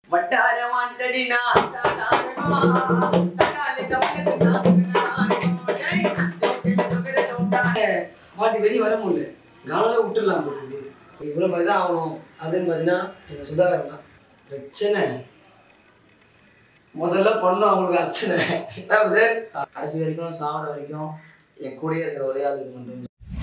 வட்டார வாண்டடி நான் சாதாரணமா தட்டாலே தவக்கத்து நான் சுகுணாரமா ஜெய் ஜோக்கில தொகர ஜோட்டானே பாட்டி வெளிய வர முடியல கானால விட்டுடலாம் போகுது இவ்வளோ மாதிரி தான் ஆகணும் அப்படின்னு பார்த்தீங்கன்னா எங்கள் சுதாகரன் தான் பிரச்சனை முதல்ல பொண்ணு அவங்களுக்கு அர்ச்சனை என்ன புதர்? கடைசி வரைக்கும் சாவர வரைக்கும் என் கூடயே இருக்கிற ஒரே ஆள் இது மட்டும்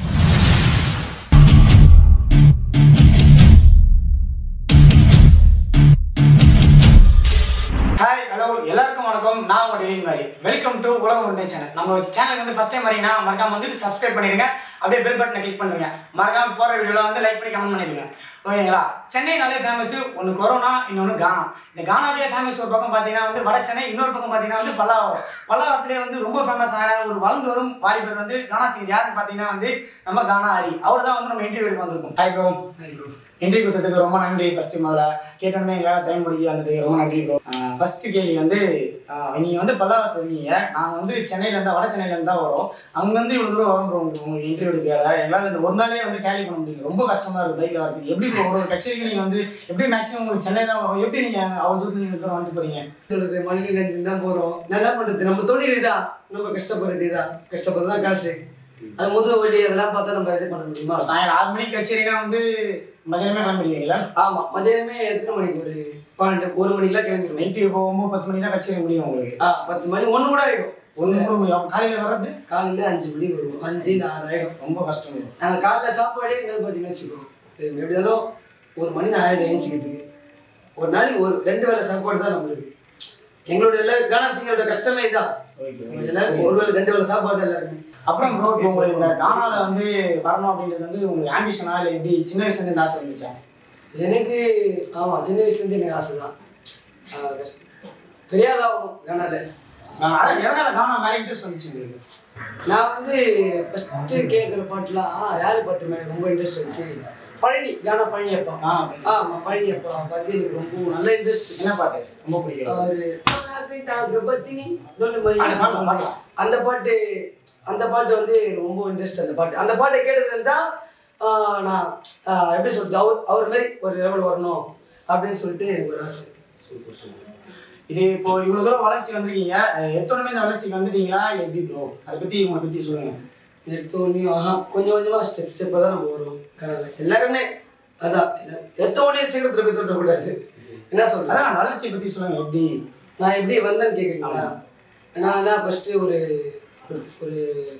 ஹாய் ஹலோ எல்லாருக்கும் வணக்கம் நான் உங்க டெய்லி மாதிரி வெல்கம் டு உலகம் உண்டை சேனல் நம்ம சேனல் வந்து ஃபஸ்ட் டைம் வரீங்கன்னா மறக்காம வந்து சப்ஸ்கிரைப் பண்ணிடுங்க அப்படியே பெல் பட்டனை கிளிக் பண்ணுங்க மறக்காம போகிற வீடியோவில் வந்து லைக் பண்ணி கமெண்ட் பண்ணிடுங்க ஓகேங்களா சென்னைனாலே ஃபேமஸ் ஒன்று கொரோனா இன்னொன்று கானா இந்த கானாவே ஃபேமஸ் ஒரு பக்கம் பார்த்தீங்கன்னா வந்து வட சென்னை இன்னொரு பக்கம் பார்த்தீங்கன்னா வந்து பல்லாவரம் பல்லாவரத்திலே வந்து ரொம்ப ஃபேமஸ் ஆன ஒரு வளர்ந்து வரும் வாலிபர் வந்து கானா சிங்கர் யாருன்னு பார்த்தீங்கன்னா வந்து நம்ம கானா ஹரி அவர் தான் வந்து நம்ம இன்டர்வியூ எடுக்க வந்திருக்கோம் ஹாய் ப்ரோ இன்டர்வியூ கொடுத்ததுக்கு ரொம்ப நன்றி ஃபர்ஸ்ட் முதல்ல கேட்டோன்னே எங்களால் டைம் முடிக்க வந்ததுக்கு ரொம்ப நன்றி ப்ரோ ஃபர்ஸ்ட் கேள்வி வந்து நீங்கள் வந்து பல்லாவரத்து இருக்கீங்க நாங்கள் வந்து சென்னையிலேருந்து வட சென்னையிலேருந்து தான் வரோம் அங்கேருந்து இவ்வளோ தூரம் வரோம் ப்ரோ உங்களுக்கு உங்களுக்கு இன்டர்வியூ எடுக்க எங்களால் இந்த ஒரு நாளே வந்து டேலி பண்ண முடியல ரொம்ப கஷ்டமாக இருக்குது பைக்கில் வரதுக்கு எப்படி ப்ரோ ஒரு கச்சேரிக்கு நீங்கள் வந்து எப்படி மேக்ஸிமம் உங்களுக்கு சென்னை தான் வரும் எப்படி நீங்கள் அவ்வளோ தூரத்தில் இருக்கிற வந்துட்டு போகிறீங்க சொல்றது மல்லிகை நினைச்சு தான் போறோம் நல்லா பண்றது நம்ம தொழில் இதான் நம்ம கஷ்டப்படுறது இதான் கஷ்டப்படுறது தான் காசு அது முதுகு வலி அதெல்லாம் பார்த்தா நம்ம இது பண்ண முடியுமா சாயங்காலம் ஆறு மணிக்கு கச்சேரினா வந்து மதியானமே கிளம்பிடுவீங்களா ஆமா மதியானமே எத்தனை மணிக்கு ஒரு பன்னெண்டு ஒரு மணிக்கெல்லாம் கிளம்பிடுவேன் நைட்டு போகும்போது பத்து மணி தான் கச்சேரி முடியும் உங்களுக்கு ஆ பத்து மணி ஒன்று கூட ஆயிடும் ஒன்று கூட முடியும் காலையில் வர்றது காலையில அஞ்சு மணிக்கு வருவோம் அஞ்சு இல்லை ஆறு ஆயிடும் ரொம்ப கஷ்டம் bro. நாங்கள் காலைல சாப்பாடே எங்கே பார்த்தீங்கன்னு வச்சுக்கோ எப்படி இருந்தாலும் ஒரு மணி நான் ஆயிடும் ஏஞ்சிக்கிறதுக்கு ஒரு நாளைக்கு ஒரு ரெண்டு வேளை சாப்பாடு தான் நம்மளுக்கு எங்களோட எல்லா கானா சிங்கரோட கஷ்டமே இதான் நம்ம எல்லாருக்கும் ஒரு வேளை ரெண்டு வேளை சாப்பாடு தான் எல்லாருமே அப்புறம் ப்ரோ இப்போ உங்களுக்கு இந்த கானால வந்து வரணும் அப்படின்றது வந்து உங்களுக்கு ஆம்பிஷனா இல்லை எப்படி சின்ன வயசுல இருந்து இந்த ஆசை இருந்துச்சா எனக்கு ஆமாம் சின்ன வயசுலேருந்து எனக்கு ஆசை தான் ஆ, கஷ்டம் பெரிய ஆள் ஆகணும் கானால நான் அதான் எதனால கானா மேலே இன்ட்ரெஸ்ட் வந்துச்சு உங்களுக்கு நான் வந்து ஃபஸ்ட்டு கேட்குற பாட்டுலாம் யார் பார்த்து எனக்கு ரொம்ப இன்ட்ரெஸ்ட் வந்துச்சு பழனி கானா பழனி அப்பா ஆ ஆமாம் பழனி அப்பா பார்த்து எனக்கு ரொம்ப நல்ல இன்ட்ரெஸ்ட் என்ன பாட்டு ரொம்ப பிடிக்கும் அவரு "பல்லாக்கிட்டாங்க பத்தினி, டொல்லு மணி." அது பாடலாம், பாடலாம். அந்த பாட்டு அந்த பாட்டு வந்து எனக்கு ரொம்ப இன்ட்ரெஸ்ட் அந்த பாட்டு அந்த பாட்டை கேட்டதுல தான் ஆஹ், நான் ஆஹ், எப்படி சொல்றது அவர் அவர் மாதிரி ஒரு லெவல் வரணும் அப்படின்னு சொல்லிட்டு எனக்கு ஒரு ஆசை சூப்பர் சூப்பர் இது இப்போ இவ்வளோ தூரம் வளர்ச்சி வந்திருக்கீங்க அஹ் எடுத்தோடனே இந்த வளர்ச்சிக்கு வந்துட்டீங்களா இல்லை எப்படி ப்ரோ அதை பற்றி உங்களை பற்றி சொல்லுங்க எடுத்த உடனே ஆஹா கொஞ்சம் கொஞ்சமா ஸ்டெப் ஸ்டெப்பாக தான் நம்ம வருவோம் கடவுளே எல்லாருமே அதான் எல்லா- எடுத்த உடனே சீக்கிரத்தில் போய் தொட்டக்கூடாது என்ன சொல்றது அதான் அந்த வளர்ச்சியை பற்றி சொல்லுங்க எப்படி நான் எப்படி வந்தேன்னு கேட்குறீங்களா நான் என்ன ஃபஸ்ட்டு ஒரு ஒரு- ஒரு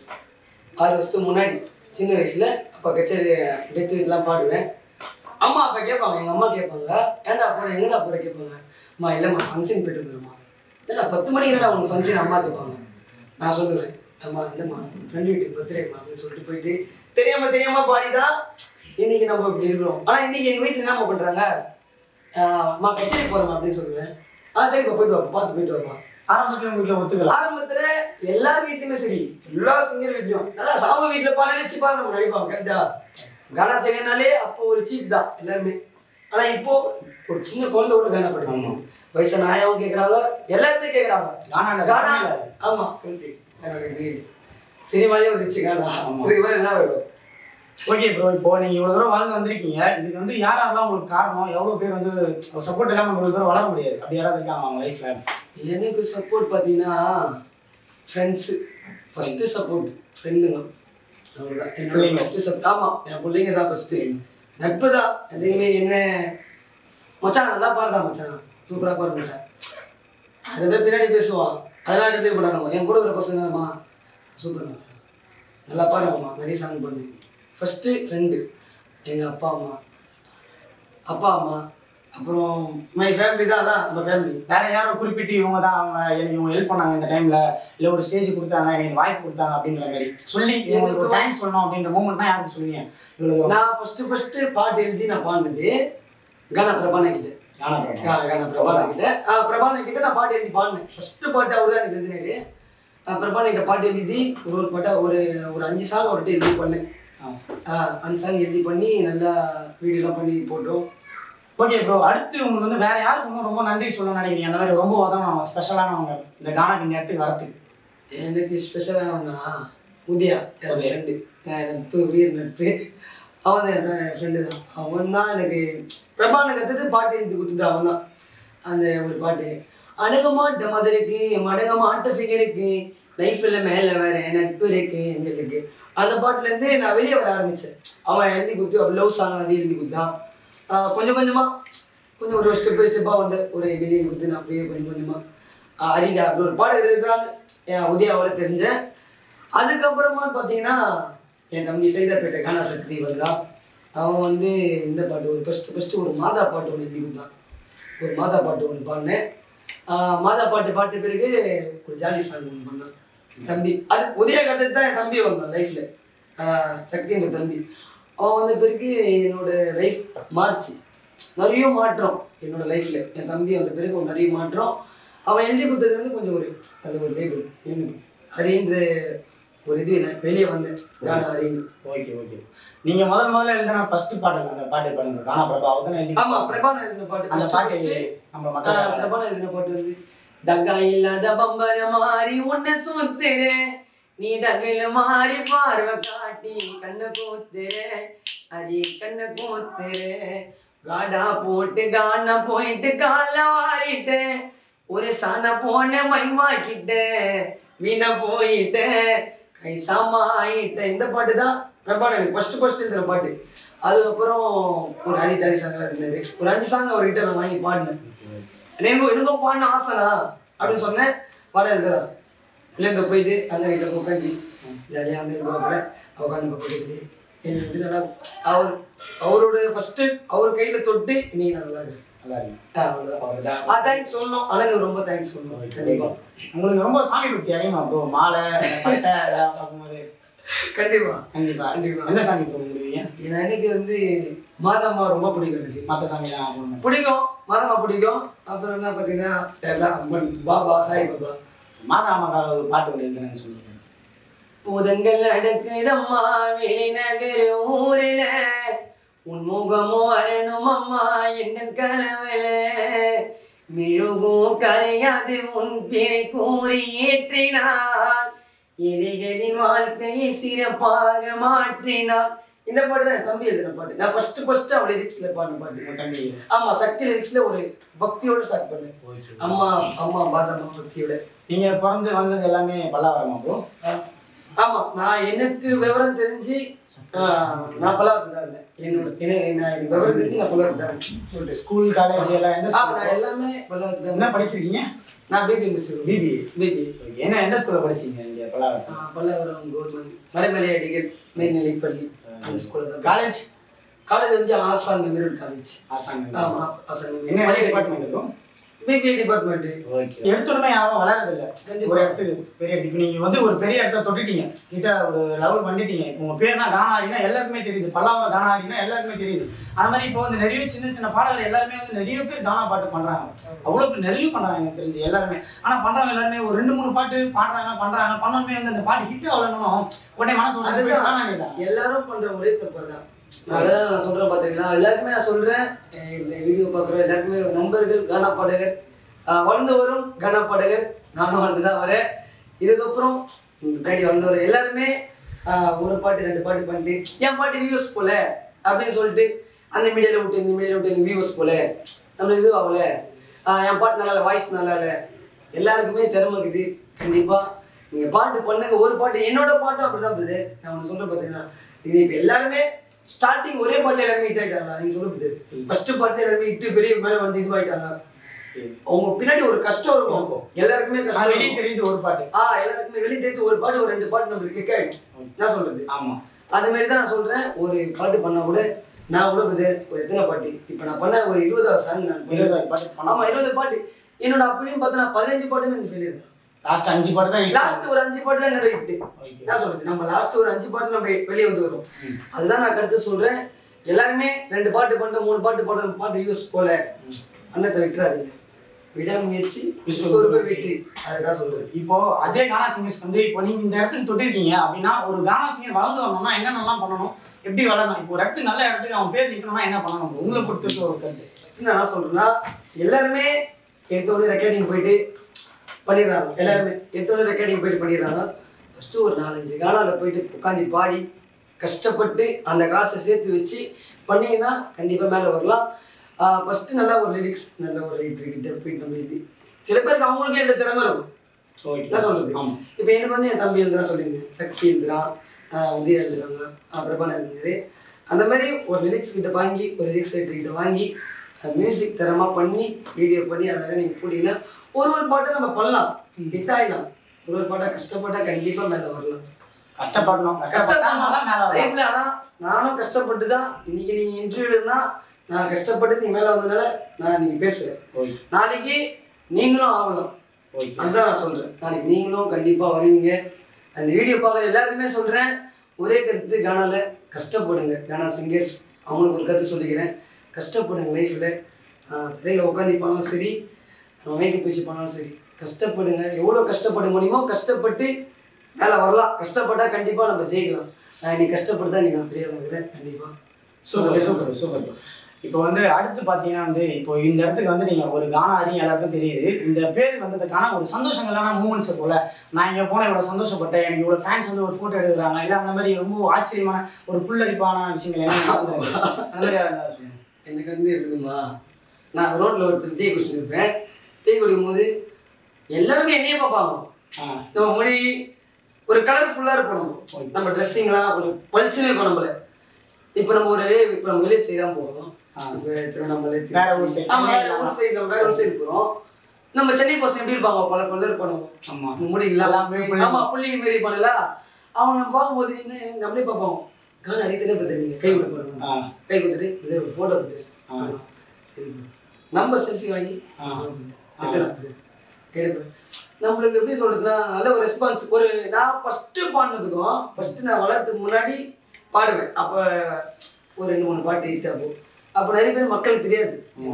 ஆறு வருஷத்துக்கு முன்னாடி சின்ன வயசில் அப்போ கச்சேரி டெத்து வீட்லாம் பாடுவேன் அம்மா அப்பா கேட்பாங்க எங்கள் அம்மா கேட்பாங்க ஏன்டா போகிற எங்கடா போகிற கேட்பாங்க அம்மா இல்லைம்மா ஃபங்க்ஷன் போயிட்டு வந்துடுமா இல்லை பத்து மணிக்கு என்னடா உனக்கு ஃபங்க்ஷன் அம்மா கேட்பாங்க நான் சொல்லுவேன் அம்மா இல்லைம்மா ஃப்ரெண்டு வீட்டுக்கு பர்த்டேம்மா அப்படின்னு சொல்லிட்டு போயிட்டு தெரியாம தெரியாம பாடி தான் இன்னைக்கு நம்ம இப்படி இருக்கிறோம் ஆனால் இன்னைக்கு எங்கள் வீட்டில் என்னம்மா பண்ணுறாங்க அம்மா கச்சேரி போகிறோம்மா அப்படின்னு சொல்லுவேன் ஆ சரிப்பா போயிட்டு வாப்பா பார்த்து போயிட்டு வாப்பா ஆரம்பத்தில் உங்க வீட்டில் ஒத்துக்கலாம் ஆரம்பத்துல எல்லார் வீட்லயுமே சரி எல்லா சிங்கர் வீட்லயும் ஆனா சாம வீட்ல பாடலே சீப்பா நம்ம நினைப்பாங்க கரெக்டா கானா சிங்கர்னாலே அப்போ ஒரு சீப் தான் எல்லாருமே ஆனா இப்போ ஒரு சின்ன குழந்தை கூட கானா பாடுவாங்க வயசான ஆயாவும் கேக்குறாங்க எல்லாருமே கேக்குறாங்க கானா இல்ல, கானா கானா இல்ல. ஆமா correct. கானா correct. சினிமாலயே வந்துச்சு கானா இதுக்கு மேல என்ன வரும் ஓகே ப்ரோ இப்போ நீங்கள் இவ்வளோ தூரம் வளர்ந்து வந்திருக்கீங்க இதுக்கு வந்து யார் யாரெல்லாம் உங்களுக்கு காரணம் எவ்வளோ பேர் வந்து சப்போர்ட் இல்லாமல் இவ்வளோ தூரம் வளர முடியாது அப்படி யாராவது இருக்காங்க அவங்க லைஃப்பில் எனக்கு சப்போர்ட் பார்த்தீங்கன்னா ஃப்ரெண்ட்ஸு ஃபஸ்ட்டு சப்போர்ட் ஃப்ரெண்டுங்க அவ்வளோதான் என்னோட பிள்ளைங்க. ஃபஸ்ட்டு சப்போர்ட் ஆமாம் என் பிள்ளைங்க தான் ஃபஸ்ட்டு நட்பு தான் எதையுமே என்ன மச்சான் நல்லா பாடுறா மச்சான் சூப்பராக பாடு மச்சான் நிறைய பேர் பின்னாடி பேசுவான் அதெல்லாம் ரெண்டு பேர் பண்ணாங்க என் கூட இருக்கிற பசங்கம்மா சூப்பர் மச்சான் நல்லா பாடுறோம்மா நிறைய சாங் பண்ணு ஃபஸ்ட்டு ஃப்ரெண்டு எங்கள் அப்பா அம்மா அப்பா அம்மா அப்புறம் மை ஃபேமிலி தான் அதான் நம்ம ஃபேமிலி வேற யாரோ குறிப்பிட்டு இவங்க தான் அவங்க எனக்கு இவங்க ஹெல்ப் பண்ணாங்க இந்த டைம்ல இல்ல ஒரு ஸ்டேஜ் கொடுத்தாங்க எனக்கு இந்த வாய்ப்பு கொடுத்தாங்க அப்படின்ற மாதிரி சொல்லி இவங்களுக்கு ஒரு தேங்க்ஸ் சொல்லணும் அப்படின்ற மூமெண்ட்னா யாருக்கு சொல்லுவீங்க இவ்வளவு தூரம் நான் ஃபர்ஸ்ட் ஃபர்ஸ்ட் பாட்டு எழுதி நான் பாடினது கானா பிரபானா கிட்ட கானா பிரபா. கா- கானா பிரபானா கிட்ட ஆ, பிரபானா கிட்ட நான் பாட்டு எழுதி பாடினேன் ஃபர்ஸ்ட் பாட்டு அவர் தான் எனக்கு எழுதினாரு ஆ, பிரபானா கிட்ட பாட்டு எழுதி ஒரு ஒரு பாட்டா ஒரு ஒரு அஞ்சு சாங் அவர்கிட்ட எழுதி பண்ணேன் ஆ. ஆ, அஞ்சு சாங் எழுதி பண்ணி நல்லா வீடியோலாம் பண்ணி போட்டோம் ஓகே ப்ரோ அடுத்து உங்களுக்கு வந்து வேற யாருக்கு இன்னும் ரொம்ப நன்றி சொல்லணும்னு நினைக்கிறீங்க அந்த மாதிரி ரொம்ப உதவணும் ஸ்பெஷலானவங்க இந்த கானாக்கு இந்த இடத்துக்கு வரத்துக்கு எனக்கு ஸ்பெஷலானவனா உதயா என் உதயா. ஃப்ரெண்டு நட்பு உயிர் நட்பு அவன் தான் என் ஃப்ரெண்டு தான் அவன் தான் எனக்கு பிரபான கற்றுட்டு பாட்டு எழுதி கொடுத்துட்டு அவன் தான் அந்த ஒரு பாட்டு அணுக மாட்ட மதருக்கு மடங்க மாட்ட ஃபிகருக்கு லைஃப்ல மேல வேற நட்பு இருக்கு எங்களுக்கு அந்த பாட்டுல இருந்து நான் வெளியே வர ஆரம்பிச்சேன் அவன் எழுதி கொடுத்து லவ் சாங் நிறைய எழுதி கொடுத்தான் ஆஹ் கொஞ்சம் கொஞ்சமா கொஞ்சம் ஒரு ஸ்டெப் பை ஸ்டெப்பாக வந்து ஒரு மில்லியன் கொடுத்து நான் அப்படியே கொஞ்சம் கொஞ்சமா ஆஹ் அரிடா அப்படி ஒரு பாடகர் இருக்கிறான்னு என் உதயாவோட தெரிஞ்சேன் அதுக்கப்புறமா பார்த்தீங்கன்னா என் தம்பி சைதாப்பேட்டை கானா சக்தி வந்தான் அவன் வந்து இந்த பாட்டு ஒரு ஃபஸ்ட்டு ஃபஸ்ட்டு ஒரு மாதா பாட்டு ஒன்று எழுதி கொடுத்தான் ஒரு மாதா பாட்டு ஒன்று பாடினேன் ஆஹ் மாதா பாட்டு பாட்டு பிறகு ஒரு ஜாலி சாங் ஒன்று பண்ணான் தம்பி அது உதய கதை தான் என் தம்பி வந்தான் லைஃப்பில் சக்தின்ற தம்பி அவன் வந்த பிறகு என்னோட லைஃப் மாறிச்சு நிறைய மாற்றம் என்னோட லைஃப்பில் என் தம்பி வந்த பிறகு ஒரு நிறைய மாற்றம் அவன் எழுதி கொடுத்தது வந்து கொஞ்சம் ஒரு அது ஒரு லேபிள் எனக்கு ஹரின்ற ஒரு இது நான் வெளியே வந்தேன் கானா ஹரின்னு ஓகே ஓகே நீங்க முதல் முதல்ல எழுதின ஃபர்ஸ்ட் பாடல் அந்த பாட்டு பாடுங்க கானா பிரபா அவர் தானே எழுதி ஆமா பிரபான எழுதின பாட்டு அந்த first பாட்டு first நம்ம மக்கள் பிரபான எழுதின பாட்டு வந்து டக்கா இல்லாத பம்பர மாறி உன்னை சுத்துற நீ டங்கில மாறி பார்வை காட்டி கண்ணை கூத்துற அரி கண்ணை கூத்துற காடா போட்டு கானா போயிட்டு கால வாரிட்டு ஒரு சாண போன மைமாக்கிட்ட வீண போயிட்ட கைசாமா ஆயிட்ட இந்த பாட்டு தான் பிரபான எனக்கு ஃபர்ஸ்ட் ஃபர்ஸ்ட் எழுதுன பாட்டு அதுக்கப்புறம் ஒரு அஞ்சு சாரி சாங்லாம் இருந்தாரு ஒரு அஞ்சு சாங் அவர்கிட்ட நான் வாங்கி பாடினேன் எனக்கு எனக்கும் பாடின ஆசைனா அப்படின்னு சொன்னேன் பாட எழுதுறான் இல்லைங்க போயிட்டு அண்ணன் வீட்டில் உட்காந்து ஜாலியாக வந்து எழுதுவாப்புல உட்காந்து போட்டு எழுதி நல்லா அவர் அவரோட ஃபர்ஸ்ட் அவர் கையில் தொட்டு இன்னைக்கு நான் நல்லா இருக்கேன் நல்லா இருக்கு ஆ, அவ்வளவுதான். அவர்தான் ஆ தேங்க்ஸ் சொல்லணும் அண்ணனுக்கு ரொம்ப தேங்க்ஸ் சொல்லணும் கண்டிப்பா உங்களுக்கு ரொம்ப சாமி பக்தி அதிகமா ப்ரோ மாலை அந்த பட்டை இதெல்லாம் பார்க்கும்போது கண்டிப்பா கண்டிப்பா கண்டிப்பா. எந்த சாமி ப்ரோ முடிவீங்க ஏன்னா எனக்கு வந்து மாதம்மா ரொம்ப பிடிக்கும் எனக்கு மற்ற சாமி தான் போகணும் பிடிக்கும் மாதம்மா பிடிக்கும் அப்புறம் என்ன பார்த்தீங்கன்னா எல்லாம் அம்மன் பாபா சாய் பாபா மாதா அம்மாக்காக ஒரு பாட்டு ஒன்று எழுதுனேன்னு சொன்னீங்க பூதங்கள் நடக்குதம்மா வெளிநகர் ஊரில உன் முகமோ அரணும் அம்மா என்ன கலவல மிழுகும் கரையாது உன் பிறை கூறி ஏற்றினாள் இலைகளின் வாழ்க்கையை சிறப்பாக மாற்றினாள் இந்த பாட்டு தான் என் தம்பி எழுதின பாட்டு நான் ஃபர்ஸ்ட் ஃபர்ஸ்ட் அவள் லிரிக்ஸ்ல பாடின பாட்டு உங்க தம்பி ஆமா சக்தி லிரிக்ஸ்ல ஒரு பக்தியோட ஸ்டார்ட் பண்ணேன் ஓகே அம்மா அம்மா பாதம்மா பக்தியோட நீங்க பிறந்து வந்தது எல்லாமே பல்லாவரமா ப்ரோ ஆ. ஆமா நான் எனக்கு விவரம் தெரிஞ்சு ஆ, நான் பல்லாவரத்து தான் இருந்தேன் என்னோட என்ன நான் எனக்கு விவரம் தெரிஞ்சு நான் பல்லாவரத்து தான் இருந்தேன் ஸ்கூல் காலேஜ் எல்லாம் எந்த ஆ, ஸ்கூல் நான் எல்லாமே பல்லாவரத்து தான் என்ன படிச்சிருக்கீங்க நான் பிபி முடிச்சிருக்கேன் பிபி பிபி என்ன எந்த ஸ்கூல்ல படிச்சீங்க இங்க பல்லாவரம் பல்லாவரம் கவர்மெண்ட் மறைமலை அடிகள் மேல்நிலைப்பள்ளி அந்த ஸ்கூலில் தான் காலேஜ் காலேஜ் வந்து ஆசான் மெமரியல் காலேஜ் ஆசாங்க ஆமா ஆசான் என்ன டிபார்ட்மெண்ட் இருக்கும் பிபி டிபார்ட்மெண்ட் ஓகே எடுத்துடனே யாரும் வளரதில்ல கண்டிப்பா. ஒரு இடத்துக்கு பெரிய இடத்துக்கு இப்போ நீங்க வந்து ஒரு பெரிய இடத்த தொட்டுட்டீங்க கிட்ட ஒரு லெவல் பண்ணிட்டீங்க இப்போ உங்க பேர்னா கானாரினா எல்லாருக்குமே தெரியுது பல்லாவரம் கானாரினா எல்லாருக்குமே தெரியுது அந்த மாதிரி இப்போ வந்து நிறைய சின்ன சின்ன பாடகர் எல்லாருமே வந்து நிறைய பேர் கானா பாட்டு பண்றாங்க அவ்வளோ பேர் நிறைய பண்றாங்க எனக்கு தெரிஞ்சு எல்லாருமே ஆனா பண்றவங்க எல்லாருமே ஒரு ரெண்டு மூணு பாட்டு பாடுறாங்க பண்றாங்க பண்ணணுமே வந்து அந்த பாட்டு ஹிட் அவ்வளோனும் உடனே மனசு உடனே போய் கானா நீதான் எல்லாரும் பண்ற ஒரே தப்பு தான் அதான் நான் சொல்றேன் பாத்தீங்களா எல்லாருக்குமே நான் சொல்றேன் அஹ் இந்த வீடியோ பார்க்குற எல்லாருக்குமே நண்பர்கள் கானா பாடகர் அஹ் வளர்ந்து வரும் கானா பாடகர் நானும் வளர்ந்து தான் வரேன் இதுக்கப்புறம் முன்னாடி வந்தவர் எல்லாருமே அஹ் ஒரு பாட்டு ரெண்டு பாட்டு பண்ணிட்டு என் பாட்டு வியூஸ் போல அப்படின்னு சொல்லிட்டு அந்த மீடியால விட்டு இந்த மீடியால விட்டு எனக்கு வியூஸ் போல நம்ம இது ஆகல அஹ் என் பாட்டு நல்லா இல்லை வாய்ஸ் நல்லா இல்லை எல்லாருக்குமே திறமை இருக்குது கண்டிப்பா நீங்க பாட்டு பண்ணுங்க ஒரு பாட்டு என்னோட பாட்டு அப்படிதான் இருக்குது நான் ஒன்று சொல்றேன் பார்த்தீங்கன்னா இது இப்போ எல்லாருமே ஸ்டார்டிங் ஒரே பாட்டுல எல்லாருமே ஹிட் ஆயிட்டாங்க நீங்க சொல்லுறது ஃபர்ஸ்ட் பாட்டுல எல்லாருமே இட்டு பெரிய மேல வந்து இதுவாயிட்டாங்க அவங்க பின்னாடி ஒரு கஷ்டம் இருக்கும் எல்லாருக்குமே நான் கஷ்டம் வெளியே இருக்கும். தெரியுது ஒரு பாட்டு ஆ எல்லாருக்குமே வெளியே தேய்த்து ஒரு பாட்டு ஒரு ரெண்டு பாட்டு நம்மளுக்கு கிக் ஆயிடும் நான் சொல்றது ஆமா அது மாதிரி தான் நான் சொல்றேன் ஒரு பாட்டு பண்ணா கூட நான் கூட இது ஒரு எத்தனை பாட்டு இப்போ நான் பண்ண ஒரு இருபதாவது சாங் நான் பண்ணேன். இருபதாவது பாட்டு பண்ண- ஆமா இருபது பாட்டு என்னோட அப்படின்னு பார்த்தா நான் பதினஞ்சு பாட்டுமே இந்த ஃபெயிலியர் தான் லாஸ்ட் அஞ்சு பாட்டு தான் hit. லாஸ்ட் ஒரு அஞ்சு பாட்டு தான் என்னோட ஹிட் என்ன சொல்றது நம்ம லாஸ்ட் ஒரு அஞ்சு பாட்டு நம்ம வெளியே வந்து வரும் அதுதான் நான் கருத்து சொல்றேன் எல்லாருமே ரெண்டு பாட்டு பண்ணிட்டு மூணு பாட்டு பாட்டு பாட்டு யூஸ் போல அண்ணத்தை விட்டுறாதீங்க விடாமுயற்சி விஸ்வரூப வெற்றி அதுதான் சொல்றேன் இப்போ அதே கானா சிங்கர்ஸ் வந்து இப்போ நீங்க இந்த இடத்துக்கு தொட்டிருக்கீங்க அப்படின்னா ஒரு கானா சிங்கர் வளர்ந்து வரணும்னா என்னென்னலாம் பண்ணணும் எப்படி வளரணும் இப்போ ஒரு இடத்துக்கு நல்ல இடத்துக்கு அவன் பேர் நிற்கணும்னா என்ன பண்ணணும் உங்களை பொறுத்த ஒரு கருத்து First நான் என்ன சொல்றேன்னா எல்லாருமே எடுத்த உடனே ரெக்கார்டிங் போயிட்டு பண்ணிடுறாங்க எல்லாருமே எடுத்த உடனே ரெக்கார்டிங் போயிட்டு பண்ணிடுறாங்க ஃபர்ஸ்ட் ஒரு நாலஞ்சு கானால போயிட்டு உட்காந்து பாடி கஷ்டப்பட்டு அந்த காசை சேர்த்து வச்சு பண்ணீங்கன்னா கண்டிப்பா மேலே வரலாம் ஃபஸ்ட்டு நல்லா ஒரு லிரிக்ஸ் நல்ல ஒரு ரைட்டர் கிட்ட போய் நம்ம எழுதி சில பேருக்கு அவங்களுக்கே எழுத திறமை இருக்கும் ஓகே என்ன சொல்றது ஆமாம் இப்போ எனக்கு வந்து என் தம்பி எழுதுறான் சொல்லியிருந்தேன் சக்தி எழுதுறான் ஆஹ் உதயா எழுதுறாங்க ஆஹ் பிரபான் எழுதுனது அந்த மாதிரி ஒரு லிரிக்ஸ் கிட்ட வாங்கி ஒரு லிரிக்ஸ் ரைட்டர் கிட்ட வாங்கி மியூசிக் தரமா பண்ணி வீடியோ பண்ணி அதனால நீங்கள் போட்டீங்கன்னா ஒரு ஒரு பாட்டை நம்ம பண்ணலாம் ஹிட் ஆகிடலாம் ஒரு ஒரு பாட்டை கஷ்டப்பட்டா கண்டிப்பாக மேலே வரலாம் கஷ்டப்படணும் கஷ்டப்பட்டா நல்லா மேலே வரலாம் லைஃப்ல ஆனா நானும் கஷ்டப்பட்டு தான் இன்னைக்கு நீங்க இன்டர்வியூனா நான் கஷ்டப்பட்டு நீ மேல வந்தனால நான் இன்னைக்கு பேசுறேன் ஓகே நாளைக்கு நீங்களும் ஆகலாம் ஓகே அதுதான் நான் சொல்றேன் நாளைக்கு நீங்களும் கண்டிப்பா வருவீங்க அந்த வீடியோ பார்க்குற எல்லாருக்குமே சொல்றேன் ஒரே கருத்து கானால கஷ்டப்படுங்க கானா சிங்கர்ஸ் அவங்களுக்கு ஒரு கருத்து சொல்லிக்கிறேன் கஷ்டப்படுங்க லைஃப்ல பிள்ளைங்க உட்காந்து பண்ணாலும் சரி மேக்கப் பூச்சி பண்ணாலும் சரி கஷ்டப்படுங்க எவ்வளோ கஷ்டப்பட முடியுமோ கஷ்டப்பட்டு மேலே வரலாம் கஷ்டப்பட்டா கண்டிப்பாக நம்ம ஜெயிக்கலாம் நான் நீ கஷ்டப்பட்டு தான் நீ நான் பெரிய ஆகிறேன் கண்டிப்பாக சூப்பர் சூப்பர் சூப்பர் இப்போ வந்து அடுத்து பார்த்தீங்கன்னா வந்து இப்போ இந்த இடத்துக்கு வந்து நீங்கள் ஒரு கானா அறியும் எல்லாருக்கும் தெரியுது இந்த பேர் வந்ததுக்கான ஒரு சந்தோஷங்களான மூமெண்ட்ஸ் இருக்கும்ல நான் இங்கே போனால் இவ்வளோ சந்தோஷப்பட்டேன் எனக்கு இவ்வளோ ஃபேன்ஸ் வந்து ஒரு ஃபோட்டோ எடுக்கிறாங்க இல்லை அந்த மாதிரி ரொம்ப ஆச்சரியமான ஒரு புல்லரிப்பான விஷயங்கள் என்ன நடந்திருக்கு அந்த மாதிரி இருந்தால் சொல்லுங்கள் எனக்கு வந்து எப்படிமா நான் ரோட்டில் ஒருத்தர் டீ குடிச்சுட்டு இருப்பேன் டீ குடிக்கும்போது எல்லாருமே என்னையே பார்ப்பாங்க ஆ நம்ம மொழி ஒரு கலர்ஃபுல்லாக இருக்கும் நம்ம நம்ம ட்ரெஸ்ஸிங்லாம் ஒரு பளிச்சுன்னு இருக்கும் நம்மள இப்போ நம்ம ஒரு இப்போ நம்ம வெளியே சைடாக போகிறோம் இப்போ திருவண்ணாமலை திருச்சி. வேற ஊர் side, ஆமா, சென்னை வேற ஊர் சைடு நம்ம வேற ஊர் சைடு போகிறோம் நம்ம சென்னை பசங்க எப்படி இருப்பாங்க பல பல்லர் பண்ணுவோம் ஆமாம் முடி இல்லாம எல்லாமே புள்ளி. ஆமா புள்ளிங்க மாரி பண்ணல அவங்க நம்ம பார்க்கும்போது என்ன நம்மளே பார்ப்போம் கான அடித்தனே பார்த்து நீங்க கை விட போறாங்க ஆ கை கொடுத்துட்டு இது ஒரு போட்டோ கொடுத்து ஆ. சரி நம்ம செல்ஃபி வாங்கி ஆ. எடுக்கலாம் இது. எடுப்பேன் நம்மளுக்கு எப்படி சொல்றதுன்னா நல்ல ஒரு ரெஸ்பான்ஸ் ஒரு நான் ஃபர்ஸ்ட் பாடினதுக்கும் ஃபர்ஸ்ட் நான் வளர்றதுக்கு முன்னாடி பாடுவேன் அப்ப ஒரு ரெண்டு மூணு பாட்டு ஹிட் ஆகும் அப்போ நிறைய பேர் மக்களுக்கு தெரியாது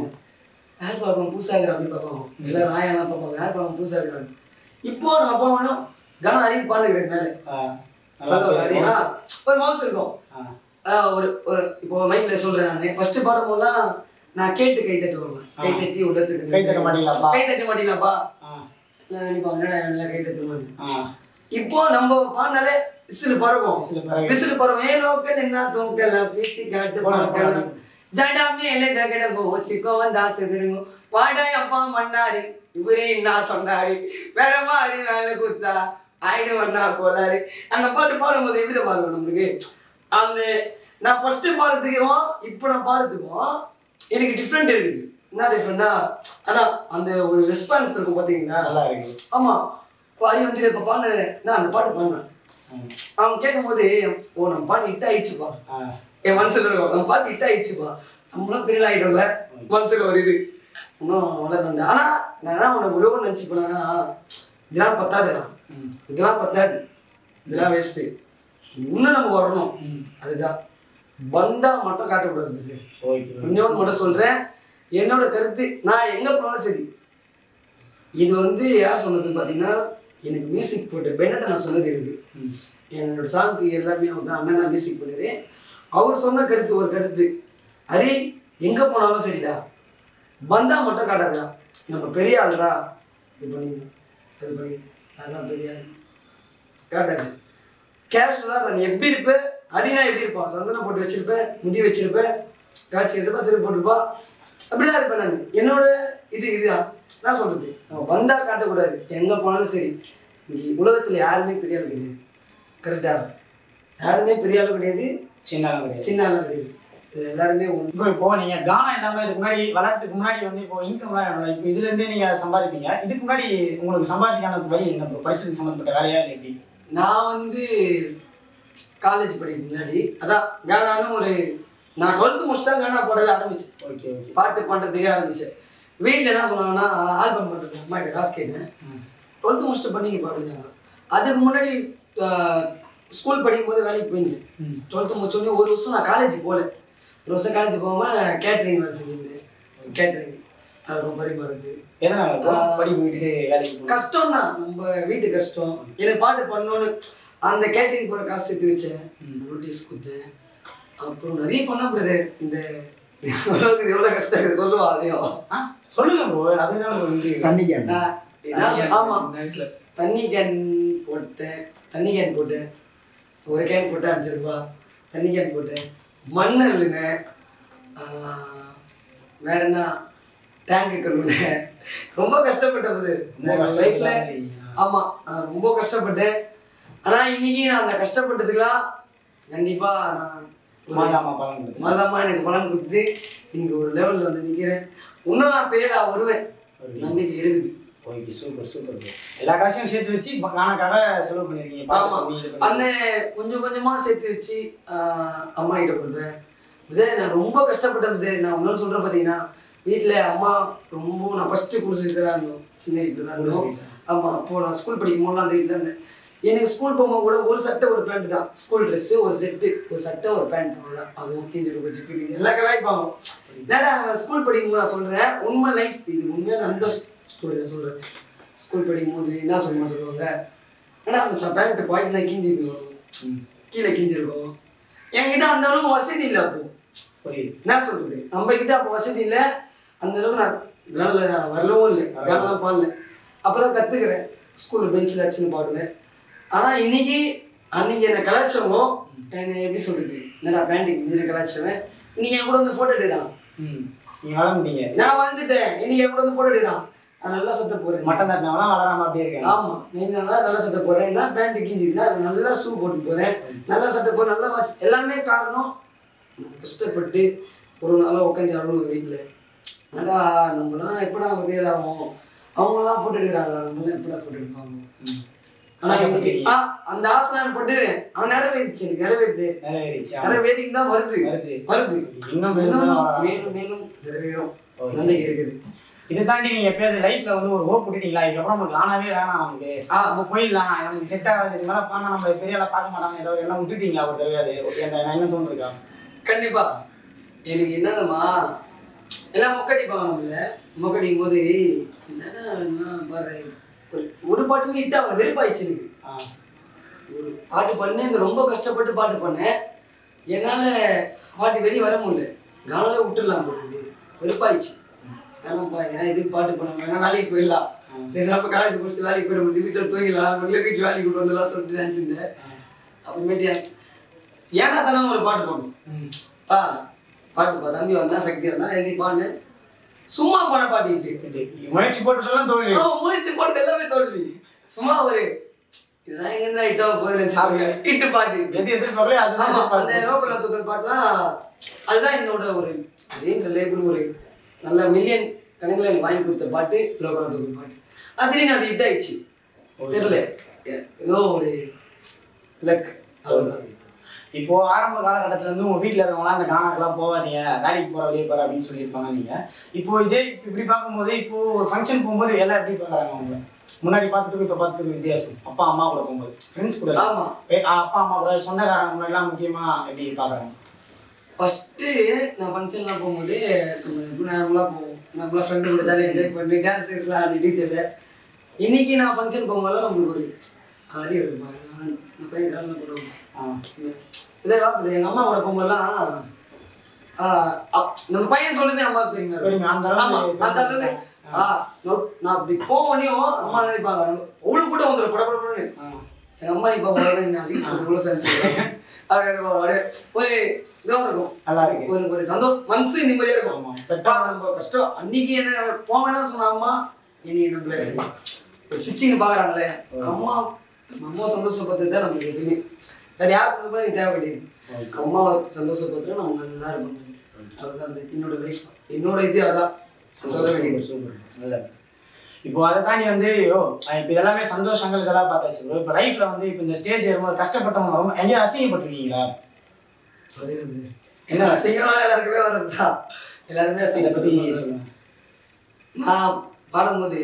யார் பார்ப்போம் பூசாகிறான் அப்படின்னு பார்ப்பாங்க எல்லாரும் ஆயாலாம் பார்ப்பாங்க யார் பார்ப்போம் பூசாகிறான் இப்போ நம்ம அப்பா வேணும் கனம் அறிவு பாடுகிறேன் மேலே ஆ நல்லா பேர். ஆ, ஒரு மவுஸ் இருக்கும் ஆ ஆ, ஒரு ஒரு இப்போ மைக்ல சொல்றேன் நான் ஃபர்ஸ்ட் பாடும்போதெல்லாம் நான் கேட்டு கை தட்டு வருவேன் கை தட்டி உள்ளத்துக்கு கை தட்ட மாட்டீங்களாப்பா? கை தட்ட மாட்டீங்களாப்பா ஆ நான் நினைப்பா என்னடா இவனுலாம் கை தட்ட மாட்டேன் ஆ இப்போ நம்ம பாடினாலே விசில் பறக்கும் விசில் பறக்கும். விசில் பறக்கும் ஏன் லோக்கல் என்ன தூக்கல பேசி காட்டு போடா, பார்க்கலாம் ஜடாமே இல்ல ஜகட போச்சுக்கோ வந்தா செதுருங்க பாடாய் அப்பா மன்னாரு இவரே என்ன சொன்னாரு வேற மாதிரி நல்ல குத்தா ஆயிடு வண்ணா கோளாறு அந்த பாட்டு பாடும்போது எப்படி பாருங்க நம்மளுக்கு அந்த நான் ஃபர்ஸ்ட் பாடுறதுக்கும் இப்போ நான் பாடுறதுக்கும் எனக்கு டிஃப்ரெண்ட் இருக்குது என்ன டிஃப்ரெண்ட்னா அதான் அந்த ஒரு ரெஸ்பான்ஸ் இருக்கும் பார்த்தீங்களா நல்லா இருக்கு ஆமா இப்போ அறிவு வந்து இப்போ பாடு நான் அந்த பாட்டு பாடினேன் அவன் கேட்கும்போது ஓ நம்ம பாட்டு ஹிட் ஆயிடுச்சுப்பா ஆ என் மனசுல இருக்கும் நம்ம பாட்டு ஹிட் ஆயிடுச்சுப்பா நம்மளும் பெரிய ஆயிட்டோம்ல மனசுல ஒரு இது இன்னும் வளரல ஆனா நான் என்ன உனக்கு உழவு நினச்சி போனேன்னா இதெல்லாம் பத்தாதுடா ம் இதெல்லாம் பத்தாது இதெல்லாம் வேஸ்ட்டு இன்னும் நம்ம வரணும் அதுதான் வந்தா மட்டும் காட்டக்கூடாது இது. ஓகே இன்னொன்று மட்டும் சொல்றேன் என்னோட கருத்து நான் எங்க போனாலும் சரி இது வந்து யார் சொன்னதுன்னு பார்த்தீங்கன்னா எனக்கு மியூசிக் போட்ட பெனட்டை நான் சொன்னது இருக்கு ம் என்னோட சாங்க்கு எல்லாமே வந்து அண்ணன் தான் மியூசிக் பண்ணாரு அவர் சொன்ன கருத்து ஒரு கருத்து ஹரி எங்க போனாலும் சரிடா வந்தா மட்டும் காட்டாதடா நம்ம பெரிய ஆளுடா இது பண்ணி அது பண்ணி அதான் பெரிய ஆள் காட்டாது கேஷுவலாக நீ எப்படி இருப்ப ஹரினா எப்படி இருப்பான் சந்தனம் போட்டு வச்சிருப்பேன் முடி வச்சிருப்பேன் காய்ச்சி எடுப்பா சிறு போட்டுப்பா அப்படிதான் இருப்பேன் நான் என்னோட இது இதுதான் நான் சொல்றது நம்ம வந்தா காட்டக்கூடாது எங்க போனாலும் சரி இங்கே உலகத்துல யாருமே பெரிய ஆள் கிடையாது கரெக்டா யாருமே பெரிய ஆள் கிடையாது சின்ன ஆள் கிடையாது சின்ன ஆள் கிடையாது இது எல்லாருமே ஒண்ணு. இப்போ இப்போ நீங்க கானா இல்லாம இதுக்கு முன்னாடி வளர்றதுக்கு முன்னாடி வந்து இப்போ இன்கம்லாம் வேணும் இப்போ இதுல இருந்தே நீங்க சம்பாதிப்பீங்க இதுக்கு முன்னாடி உங்களுக்கு சம்பாதிக்கான வழி என்ன இப்போ படிச்சதுக்கு சம்மந்தப்பட்ட வேலையா இல்லை எப்படி நான் வந்து காலேஜ் படிக்கிறதுக்கு முன்னாடி அதான் கானான்னு ஒரு நான் டுவெல்த்து முடிச்சுட்டா கானா போடவே ஆரம்பிச்சேன் ஓகே ஓகே பாட்டு பண்ணுறதுக்கே ஆரம்பிச்சேன் வீட்டில் என்ன சொன்னாங்கன்னா ஆல்பம் பண்ணுறது அம்மா கிட்ட காசு கேட்டேன் டுவெல்த்து முடிச்சுட்டு பண்ணிங்க பாடுங்க அதுக்கு முன்னாடி ஸ்கூல் படிக்கும்போது வேலைக்கு போயிருந்தேன் ம். டுவெல்த்து முடிச்சோடனே ஒரு வருஷம் நான் காலேஜ் போகல ஒரு வருஷம் காலேஜ் போகாமல் கேட்ரிங் வேலை செஞ்சிருந்தேன் கேட்ரிங் அதுக்கு பரிமாறுறது எதனால இப்போ படிப்பு விட்டுட்டு வேலைக்கு போகணும் கஷ்டம் தான் நம்ம வீட்டு கஷ்டம் எனக்கு பாட்டு பண்ணணும்னு அந்த கேட்டரிங் போகிற காசு சேர்த்து வச்சேன் நோட்டீஸ் கொடுத்தேன் அப்புறம் நிறைய பண்ண பிரதர் இந்த உலகத்துக்கு இது எவ்வளோ கஷ்டம் இருக்குது சொல்லுவா அதையும் ஆ சொல்லுங்க ப்ரோ அதுதான் ஒரு இன்டர்வியூ தண்ணி கேன் நான் என்ன- ஆமா சின்ன வயசுல தண்ணி கேன் போட்டேன் தண்ணி கேன் போட்டேன் ஒரு கேன் போட்டேன் அஞ்சு ரூபா தண்ணி கேன் போட்டேன் மண் அள்ளுனேன் ஆஹ், வேற என்ன டேங்கு கழுவுனேன் ரொம்ப கஷ்டப்பட்டேன் அது ரொம்ப கஷ்டப்பட்ட லைஃப்ல மாதிரி. ஆமா நான் ரொம்ப கஷ்டப்பட்டேன் ஆனா இன்னைக்கு நான் அந்த கஷ்டப்பட்டதுக்கெல்லாம் கண்டிப்பா நான் மாதாமா பலன் கொடுத்து மாதாமா எனக்கு பலன் கொடுத்து இன்னைக்கு ஒரு லெவல்ல வந்து நிக்கிறேன் இன்னும் நான் பெரிய ஆள் வருவேன் நம்பிக்கை இருக்குது ஓகே சூப்பர் சூப்பர் bro. எல்லா காசையும் சேர்த்து வச்சு இப்ப காணக்காக செலவு பண்ணிருக்கீங்க பாட்டு ஆமா பண்ணி, இது பண்ணி. அந்த கொஞ்சம் கொஞ்சமா சேர்த்து வச்சு ஆஹ், அம்மா கிட்ட கொடுப்பேன் விஜய் நான் ரொம்ப கஷ்டப்பட்டேன் விஜய் நான் இன்னொன்று சொல்றேன் பார்த்தீங்கன்னா வீட்டில் அம்மா ரொம்ப நான் ஃபஸ்ட்டு குடிச்சிட்டு தான் இருந்தோம் சின்ன வீட்டில் தான் இருந்தோம் ஆமா அப்போ நான் ஸ்கூல் படிக்கும் போதுலாம் அந்த வீட்டில் இருந்தேன் எனக்கு ஸ்கூல் போகும்போது கூட ஒரு சட்டை ஒரு பேண்ட் தான் ஸ்கூல் ட்ரெஸ்ஸு ஒரு செட்டு ஒரு சட்டை ஒரு பேண்ட் அவ்வளோதான் அது ஓகே சொல்லி வச்சு பிடிக்குது எல்லா கலாய்ப்பாங்க என்னடா அவன் ஸ்கூல் படிக்கும் போது நான் சொல்கிறேன் உண்மை லைஃப் இது உண்மையாக அந்த ஸ்டோரி நான் சொல்கிறேன் ஸ்கூல் படிக்கும் போது என்ன சொல்லுமா சொல்லுவாங்க ஏன்னா மச்சான் பேண்ட் பாயிண்ட்லாம் கிஞ்சிருக்கணும் ம், கீழே கிஞ்சிருக்கும் என்கிட்ட அந்த அளவுக்கு வசதி இல்லை அப்போ புரியுது என்ன சொல்றது நம்ம கிட்ட அப்போ வசதி இல்லை அந்த அளவுக்கு நான் கானில் நான் வரலவும் இல்லை கானெலாம் பாடல அப்பதான் கத்துக்கிறேன் ஸ்கூல்ல பெஞ்சில் வச்சுன்னு பாடுவேன் ஆனா இன்னைக்கு அன்னைக்கு என்னை கலாச்சவங்க என்னை எப்படி சொல்றது என்னடா பேண்ட்டு கிஞ்சின கலாச்சவன் இன்னைக்கு என் கூட வந்து ஃபோட்டோ எடுக்கிறான் ம் நீங்க வளர்ந்துட்டீங்க நான் வந்துட்டேன் இன்னைக்கு என் கூட வந்து ஃபோட்டோ எடுக்கிறான் நான் நல்லா சட்டை போடுறேன் மட்டம் தட்டினவெல்லாம் வளராம அப்படியே இருக்காங்க ஆமா மெயினாக நல்லா சட்டை போடுறேன் என்ன பேண்ட் கிஞ்சிருந்தா அது நல்லா ஷூ போட்டு போறேன் நல்லா சட்டை போடுறேன் நல்லா வாட்ச் எல்லாமே காரணம் நான் கஷ்டப்பட்டு ஒரு நாளாக உட்காந்து அழுவுங்க வீட்டில் ஏடா நம்மளாம் எப்படா ரியல் ஆகும் அவங்களாம் ஃபோட்டோ எடுக்கிறாங்களா நம்மளாம் எப்படா ஃபோட்டோ எடுப்பாங்க ம். ஆனா ஆசைப்பட்டீங்க. இன்னைக்கு- ஆ அந்த ஆசை நான் பட்டுக்கிறேன் அவன் நிறைவேறிச்சு எனக்கு நிறைவேறுது நிறைவேறிச்சு ஆமா. நிறைவேறின்னு தான் வருது வருது. வருது இன்னும் மேலும் மேலும் வளரலாம். மேலும் மேலும் நிறைவேறும் ஓகே. நம்பிக்கை இருக்குது இதை தாண்டி நீங்க எப்பயாவது லைஃப்ல வந்து ஒரு ஹோப் விட்டுட்டீங்களா இதுக்கப்புறம் நமக்கு ஆனாவே வேணாம் நமக்கு ஆ. நம்ம போயிடலாம் நமக்கு செட் ஆகாது இது மேலே பண்ணா நம்ம பெரிய ஆளா பார்க்க மாட்டாங்க ஏதோ எல்லாம் விட்டுட்டீங்களா ஒரு தடவை ஓகே அந்த என்ன தோணுருக்கா கண்டிப்பா எனக்கு என்னதம்மா எல்லாம் மொக்கடிப்பாங்க நம்மள மொக்கடிக்கும் போது என்னடா எல்லாம் பாரு ஒரு ஒரு பாட்டுமே ஹிட் ஆகல வெறுப்பாயிடுச்சு எனக்கு ஆ ஒரு பாட்டு பண்ணேன் இந்த ரொம்ப கஷ்டப்பட்டு பாட்டு பண்ணேன் என்னால பாட்டு வெளியே வர முடியல கானாலே விட்டுடலாம் போடுது வெறுப்பாயிடுச்சு வேணாம்ப்பா ஏன்னா இதுக்கு பாட்டு பண்ண வேணா வேலைக்கு போயிடலாம் நம்ம காலேஜ் முடிச்சுட்டு வேலைக்கு போயிட முடியும் வீட்டில் தூங்கிடலாம் முதல்ல வீட்டில் வேலைக்கு கொண்டு வந்துடலாம் சொல்லிட்டு நினச்சிருந்தேன் அப்புறமேட்டு ஏன்னா தானே ஒரு பாட்டு பண்ணணும் ம் பா பாட்டுப்பா தம்பி வந்தா சக்தி வந்தா எழுதி பாடு சும்மா பண்ண பாட்டிட்டு இப்படி முயற்சி போட்டதெல்லாம் தோல்வி அவன் முயற்சி போட்டது எல்லாமே தோல்வி சும்மா ஒரு இதெல்லாம் எங்க இருந்தா இட்டா போகுதுன்னு இட்டு பாட்டு எது எதிர்பார்க்கலையோ அதுதான் ஆமா அந்த எதிர்பார்க்கணும். லோக்கல் தூக்கல் பாட்டுலாம் அதுதான் என்னோட ஒரு அப்படின்ற லேபிள் ஒரு நல்ல மில்லியன் கணக்கில் எனக்கு வாங்கி கொடுத்த பாட்டு லோக்கல் தூக்கல் பாட்டு அதுலேயும் அது ஹிட் ஆயிடுச்சு தெரியல ஏதோ ஒரு லக் அவ்வளோதான் இப்போ ஆரம்ப காலகட்டத்துல இருந்து உங்க வீட்ல இருக்கவங்களாம் அந்த கானாக்கெல்லாம் போகாதீங்க வேலைக்கு போற வெளியே போற அப்படின்னு சொல்லியிருப்பாங்க நீங்க இப்போ இதே இப்ப இப்படி பார்க்கும்போது இப்போ ஒரு ஃபங்க்ஷன் போகும்போது எல்லாம் எப்படி பார்க்கறாங்க அவங்க முன்னாடி பார்த்துட்டு இப்போ பார்த்துட்டு வித்தியாசம் அப்பா அம்மா கூட போகும்போது ஃப்ரெண்ட்ஸ் கூட ஆமா ஏ, ஆ, அப்பா அம்மா கூட சொந்தக்காரங்க முன்னாடிலாம் முக்கியமா எப்படி பார்க்கறாங்க ஃபஸ்ட்டு நான் ஃபங்க்ஷன்லாம் போகும்போது நம்ம எப்படி நார்மலாக போவோம் நம்மளாம் ஃப்ரெண்டு கூட ஜாலியாக என்ஜாய் பண்ணி டான்ஸஸ்லாம் ஆடி டீச்சரில் இன்னைக்கு நான் ஃபங்க்ஷன் போகும்போது நம்மளுக்கு ஒரு அடி இருப்பாங்க நான் பையன் காலில் போடுவோம் ஆ, இதே வாக்குது எங்கள் அம்மா கூட போகும்போதெல்லாம் ஆ, அப்- நம்ம பையன் சொல்லுது அம்மா பெரியமா பெருமை, அந்த அளவுக்கு ஆமா அந்த அளவுக்கு ஆ நான் நான் அப்படி போகணும் அம்மா நினைப்பாங்க அவ்வளோ கூட வந்துடும் பட படன்னு ஆ. எங்கள் அம்மா இப்போ இவ்வளோ ஃபேன்ஸ் அப்படியே ஒரு இதாக இருக்கும் நல்லா இருக்கு ஒரு ஒரு சந்தோஷம் மனசு நிம்மதியா இருக்கும் ஆமா. பெற்றா நம்ம கஷ்டம் அன்னைக்கு என்ன போவேன்னா சொன்ன அம்மா இனி நம்மள ஒரு சிச்சிங்க பாக்குறாங்களே அம்மா அம்மா சந்தோஷப்பட்டது தான் நம்மளுக்கு எப்பயுமே வேற யார் சந்தோஷமா எனக்கு தேவை கிடையாது அம்மாவை சந்தோஷப்பட்டு நம்ம நல்லா இருக்கும் அதுதான் அந்த என்னோட லைஃப் என்னோட இது அதான் சொல்ல வேண்டியது சூப்பர் நல்லா இருக்கு. இப்போ அதை தாண்டி வந்து ஐயோ இப்போ இதெல்லாமே சந்தோஷங்கள் இதெல்லாம் பார்த்தாச்சு bro. இப்போ லைஃப்ல வந்து இப்போ இந்த ஸ்டேஜ் ஏறும்போது கஷ்டப்பட்டவங்க ரொம்ப எங்கேயும் அசிங்கப்பட்டிருக்கீங்களா அது இருக்குது. என்ன அசிங்கமா எல்லாருக்குமே வரதுதான் எல்லாருமே இதை பத்தி அசிங்கப்பட்டு சொல்லுங்க நான் பாடும்போது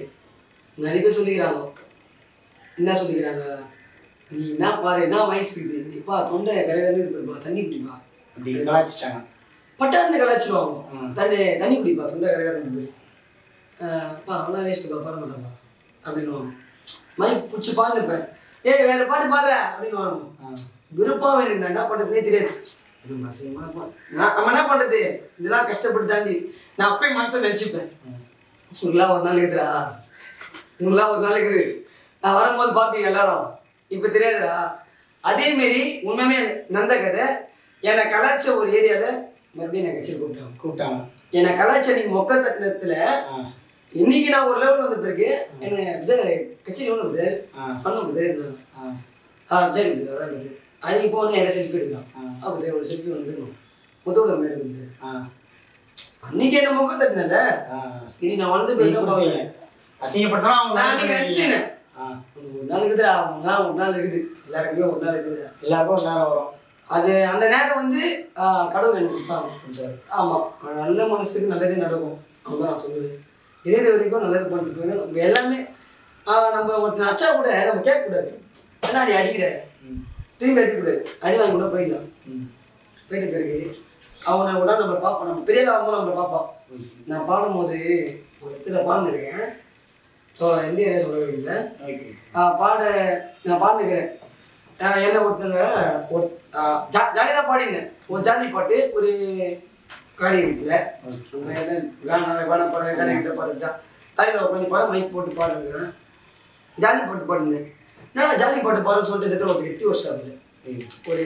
நிறைய பேர் சொல்லிக்கிறாங்க என்ன சொல்லிக்கிறாங்க நீ என்ன பாரு என்ன வயசு இருக்குது நீப்பா தொண்டை கரைகரன்னு இது பண்ணுப்பா தண்ணி குடிப்பா அப்படி கலாச்சிட்டாங்க பட்டாந்து கலாச்சிடுவாங்க ம். தண்ணி தண்ணி குடிப்பா தொண்டை கரைகரன்னு போய் அப்பா அவெல்லாம் வேஸ்ட்டுப்பா பாட மாட்டாப்பா அப்படின்னுவாங்க மைக் பிடிச்சி பாடுப்பேன் ஏய் வேற பாட்டு பாடுற அப்படின்னு ஆ. விருப்பம் எனக்கு நான் என்ன பண்ணுறதுனே தெரியாது இது அசிங்கமா இருக்கும். நான் நம்ம என்ன பண்ணுறது இதெல்லாம் கஷ்டப்பட்டு தாண்டி நான் அப்பயும் மனசை நினச்சிப்பேன் உங்களுக்குலாம் ஒரு நாள் இருக்குதுடா உங்களுக்குலாம் ஒரு நாள் இருக்குது நான் வரும்போது பார்ப்பீங்க எல்லாரும் இப்போ தெரியாதுடா அதே மாரி உண்மையுமே நந்த கதை என்னை கலாச்ச ஒரு ஏரியாவில் மறுபடியும் நான் கட்சியில் கூப்பிட்டாங்க கூப்பிட்டாங்க என்னை கலாச்சாரி மொக்க தட்டினத்துல ஆ இன்னைக்கு நான் ஒரு லெவல் வந்த பிறகு என்ன சார் கச்சேரி ஒன்று சார் ஆ பண்ண சார் ஆ ஆ சரி சார் வரேன் சார் அன்னைக்கு போனால் என்ன செல்ஃபி எடுக்கலாம் ஆ. அப்போ சார் ஒரு செல்ஃபி ஒன்று எடுக்கணும் முத்தோட மேடம் சார் ஆ அன்னைக்கு என்ன மொக்க தட்டினல ஆ இனி நான் வந்து நீங்க பிறகு கொடுத்தீங்க பார்ப்பேன். அசிங்கப்படுத்தினா அவங்க நான் அன்னைக்கு நினைச்சேன். ஆ ஒரு நாள் இருக்குதுடா ஒரு நாள் ஒரு நாள் இருக்குது எல்லாருக்குமே ஒரு நாள் இருக்குது எல்லாருக்கும் ஒரு நேரம் வரும் அது அந்த நேரம் வந்து ஆ, கடவுள் எனக்கு கொடுத்தாங்க சரி ஆமாம் நல்ல மனசுக்கு நல்லதே நடக்கும் அவங்க நான் சொல்லுவேன் இதே இது வரைக்கும் நல்லது பண்ணிட்டு போயிடும் நம்ம எல்லாமே ஆ, நம்ம ஒருத்தன் அச்சா கூட நம்ம கேட்கக்கூடாது ஏன்னா நீ அடிக்கிற ம் திரும்பி அடிக்கக்கூடாது அடி வாங்கி கூட போயிடலாம் ம் போயிட்டு பிறகு அவனை கூட நம்ம பார்ப்போம் நம்ம பெரிய அவங்க நம்மளை பார்ப்பான் நான் பாடும்போது ஒரு இடத்துல பாடுனுருக்கேன் ஸோ எந்த ஏரியா சொல்ல வேண்டியதில்லை ஓகே ஆஹ் பாட நான் பாடுனுக்கிறேன் ஆஹ் என்ன ஒருத்தங்க ஒரு ஜா ஜாலியாக தான் பாடினேன் ஒரு ஜாலி பாட்டு ஒரு காரிய வீட்டில் வேணாம் வேணாம் பாடுற காரிய வீட்டில் பாடுறதா தலையில் உட்காந்து பாட மைக் போட்டு பாடுறேன் ஜாலி பாட்டு பாடுனேன் என்னடா ஜாலி பாட்டு பாட சொல்லிட்டு இந்த இடத்துல ஒருத்தர் எட்டி வச்சிட்டாங்க ஒரு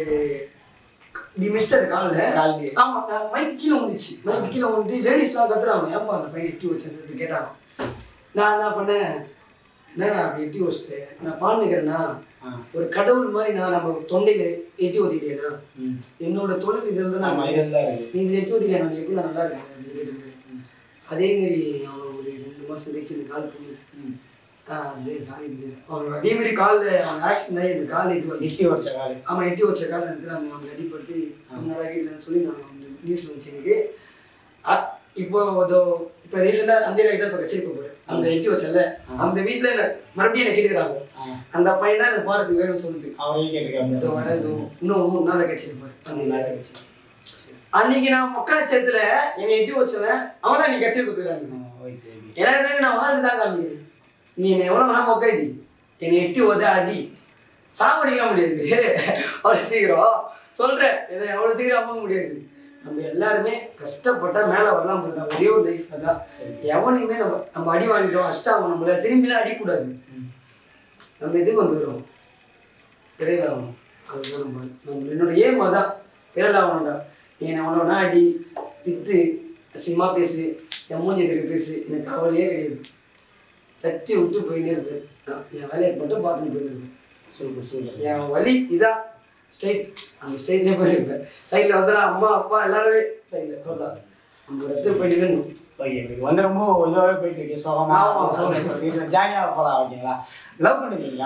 இப்படி மிஸ்டர் காலில் காலையிலே. ஆமா நான் மைக் கீழே வந்துச்சு மைக் கீழே வந்து லேடிஸ்லாம் கத்துறாங்க ஏன்பா அந்த பையன் எட்டி வச்சேன்னு சொல்லிட்டு கேட்டாங்க நான் என்ன பண்ணேன் என்ன அப்படி எட்டி வச்சிட்டேன் நான் பாடுனுக்கிறேன்னா ஆ ஒரு கடவுள் மாதிரி நான் நம்ம தொண்டையில எட்டி ஒதிக்கிறேன்னா ம் என்னோட தொழில் இதில் தான் ஆமா நான் இதெல்லாம் தான் இருக்கு நீ இதில் எட்டி ஒதிக்கிறேன் நான் எப்படி நான் நல்லா இருக்கேன் அப்படின்னு கேட்டு அதே மாதிரி அவன் ஒரு ரெண்டு மாதம் கழிச்சு இந்த கால் பண்ணி ம் ஆ அப்படியே சாமி இருக்குது அவனுக்கு அதே மாதிரி காலில் அவன் ஆக்சிடென்ட் ஆகி இந்த கால் இது வந்து எட்டி வச்ச காலு அவன் எட்டி வச்ச காலம் இடத்துல அந்த அவனுக்கு அடிபட்டு அவங்க நிறைய வீட்டில் சொல்லி நான் வந்து நியூஸ் வந்துச்சு எனக்கு அ- இப்போ அதோ இப்போ ரீசெண்டாக அந்த ஏரியாவுக்கு தான் இப்போ கச்சேரி போகிறேன் அந்த எட்டி வச்சல அந்த வீட்டில் என்ன மறுபடியும் என்ன கேட்டுக்கிறாங்க ஆ அந்த பையன் தான் எனக்கு போகிறதுக்கு வேணும்னு சொல்லுது அவரையும் இதோ கேட்டிருக்காங்க வர இதோ இன்னும் மூணு நாள் கச்சேரி போகிறேன் அந்த நாள் வச்சு அன்னைக்கு நான் மொக்காச்சத்துல என்னை எட்டி வச்சவன் அவன் தான் நீ கச்சேரி கொடுத்துக்கிறாங்க ஓகே ஓகே எல்லாரும் நான் வாழ்ந்து தான் காமிக்கிறேன் நீ என்னை எவ்வளோ வேணா மொக்காடி என்னை எட்டி உத அடி சாவடிக்க முடியாது அவ்வளோ சீக்கிரம் சொல்கிறேன் என்னை அவ்வளோ சீக்கிரம் அம்ம முடியாது நம்ம எல்லாருமே கஷ்டப்பட்டா மேலே வரலாம் பண்ண ஒரே ஒரு லைஃப் அதான் எவனையுமே நம்ம நம்ம அடி வாங்கிட்டோம் அஷ்டம் அவன் நம்மள திரும்பிலாம் அடிக்கக்கூடாது நம்ம இதுக்கு வந்துடுறோம் பிறகு அதுதான் நம்ம நம்ம என்னோட ஏம் அதான் பிறகு ஆகணும்டா நீ என்ன ஒன்றா அடி திட்டு அசிங்கமாக பேசு என் மூஞ்சி திருப்பி பேசு எனக்கு கவலையே கிடையாது தட்டி விட்டு போயிட்டே இருப்பேன் நான் என் வேலையை மட்டும் பார்த்துட்டு போயிட்டு இருப்பேன் சூப்பர் சூப்பர் என் வழி இதான் ஸ்ட்ரைட் அந்த ஸ்ட்ரைட்லேயே போயிருப்பேன் சைடில் வந்து நான் அம்மா அப்பா எல்லாருமே சைடில் அவ்வளோதான் நம்ம ஒரு இடத்துக்கு போயிட்டு இருக்கணும் ஓகே உங்களுக்கு வந்து ரொம்ப இதுவாகவே போயிட்டு இருக்கு சோகமா ஆமா, சோகமா. ஜாலியாக போகலாம் ஓகேங்களா லவ் பண்ணிருக்கீங்களா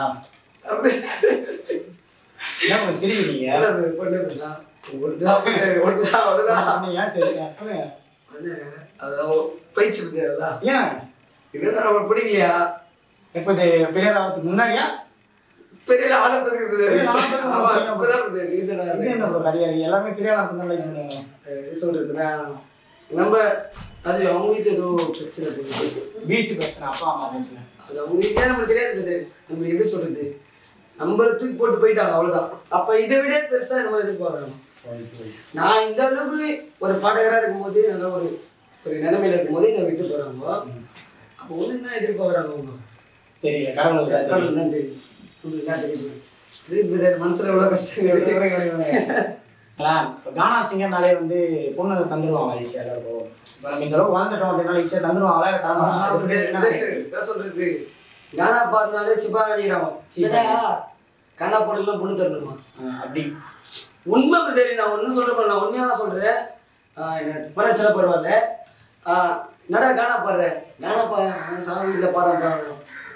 என்ன உங்க சிரிக்கிறீங்க பண்ணுறேன் ஒருதான் ஒருதான் ஒருதான் பண்ணீங்க சரி சொல்லுங்க அதான் பயிற்சி பத்தியா ஏன் என்ன நம்மளுக்கு பிடிக்கலையா இப்போ இது பிள்ளையர் ஆகிறதுக்கு முன்னாடியா பெரிய ஆடப்பதுக்கு பெரிய ஆடப்பதுக்கு ஆமா முன்னாடியா? இப்பதான் புரியுது. recent ஆ இது என்ன ப்ரோ கதையா இருக்கு எல்லாமே பெரிய ஆளாக தான் லைக் பண்ணுவாங்க எப்படி சொல்றதுன்னா நம்ம அது அவங்க வீட்டுல ஏதோ பிரச்சனை போகுது வீட்டு பிரச்சனை அப்பா அம்மா பிரச்சனை அது அவங்க வீட்டுல நம்மளுக்கு தெரியாது இது. நம்ம எப்படி சொல்றது நம்மள தூக்கி போட்டு போயிட்டாங்க அவ்வளவுதான் அப்ப இதை விட பெருசா நம்ம எதிர்பார்க்கணும் நான் இந்த அளவுக்கு ஒரு பாடகரா இருக்கும்போது நல்ல ஒரு ஒரு நிலைமையில இருக்கும்போது என்னை விட்டு போறாங்க அப்போ வந்து என்ன எதிர்பார்க்கறாங்க அவங்க தெரியல கடவுளுக்கு தான் தெரியும். கடவுள் தான் தெரியும் உங்களுக்கு தான் தெரியும் இது இது மனசுல எவ்வளவு கஷ்டம் இருக்குது. இப்போ கானா சிங்கர்னாலே வந்து பொண்ணு தந்துருவாங்க ஈஸியாக எல்லாருக்கும் இப்போ நம்ம இந்த அளவுக்கு வாழ்ந்துட்டோம் அப்படின்னாலும் ஈஸியாக தந்துருவாங்களா இல்லை தர ஆ, அப்படி மாட்டாங்க என்ன சொல்றது கானா பாடினாலே சிப்பா அடிக்கிறான் சிப்பா. கானா பாடலாம் பொண்ணு தரணுமா அப்படி உண்மை தெரியும் நான் ஒன்றும் சொல்கிறேன் நான் உண்மையாக தான் சொல்கிறேன் எனக்கு பண்ண பரவாயில்ல ஆ, என்னடா கானா பாடுறேன் கானா பாடுறேன் சாமி வீட்டில் பாடுறேன் பாடுறேன்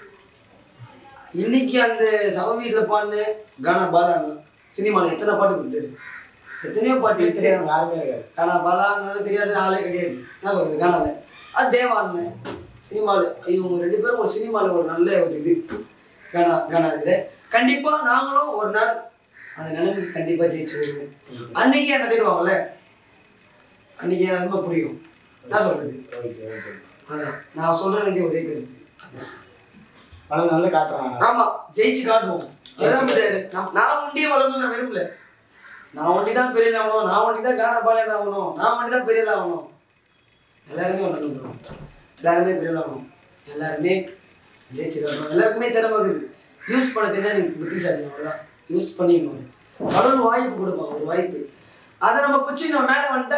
இன்னைக்கு அந்த சவ வீட்டில் பாடின கானா பாலான்னு சினிமாவில் எத்தனை பாட்டு கொடுத்தாரு எத்தனையோ பாட்டு தெரியாது தெரியாதவங்க யாருமே இருக்காது கானா பாலான்னு தெரியாத ஆளே கிடையாது என்ன சொல்றது கானால அது தேவான்னு சினிமாவில் இவங்க ரெண்டு பேரும் ஒரு சினிமாவில் ஒரு நல்ல ஒரு இது கானா கானா இதில் கண்டிப்பாக நாங்களும் ஒரு நாள் அந்த நிலைமைக்கு கண்டிப்பாக ஜெயிச்சு வருவோம் அன்னைக்கு என்ன தேடுவாங்கல்ல அன்னைக்கு என் நிலைமை புரியும் என்ன சொல்றது ஓகே ஓகே அதான் நான் சொல்ற வேண்டிய ஒரே கருத்து அதான். வளர்ந்து வந்து காட்டுறாங்க ஆமா ஜெயிச்சு காட்டுவோம் அதான் முடியாது. நான் நான் ஒண்டியே வளரணும் நான் விரும்பல நான் ஒண்டி தான் பெரிய ஆகணும் நான் ஒண்டி தான் கான பாலன் ஆகணும் நான் ஒண்டி தான் பெரிய ஆகணும் எல்லாருமே ஒன்று எல்லாருமே பெரிய ஆகணும் எல்லாருமே ஜெயிச்சு காட்டணும் எல்லாருக்குமே திறமை இருக்குது யூஸ் பண்ண தெரிஞ்சா நீங்க புத்திசாலி அவ்வளோதான் யூஸ் பண்ணிடணும் அது. கடவுள் வாய்ப்பு கொடுப்பான் ஒரு வாய்ப்பு அதை நம்ம பிடிச்சி நம்ம மேலே வந்துட்டா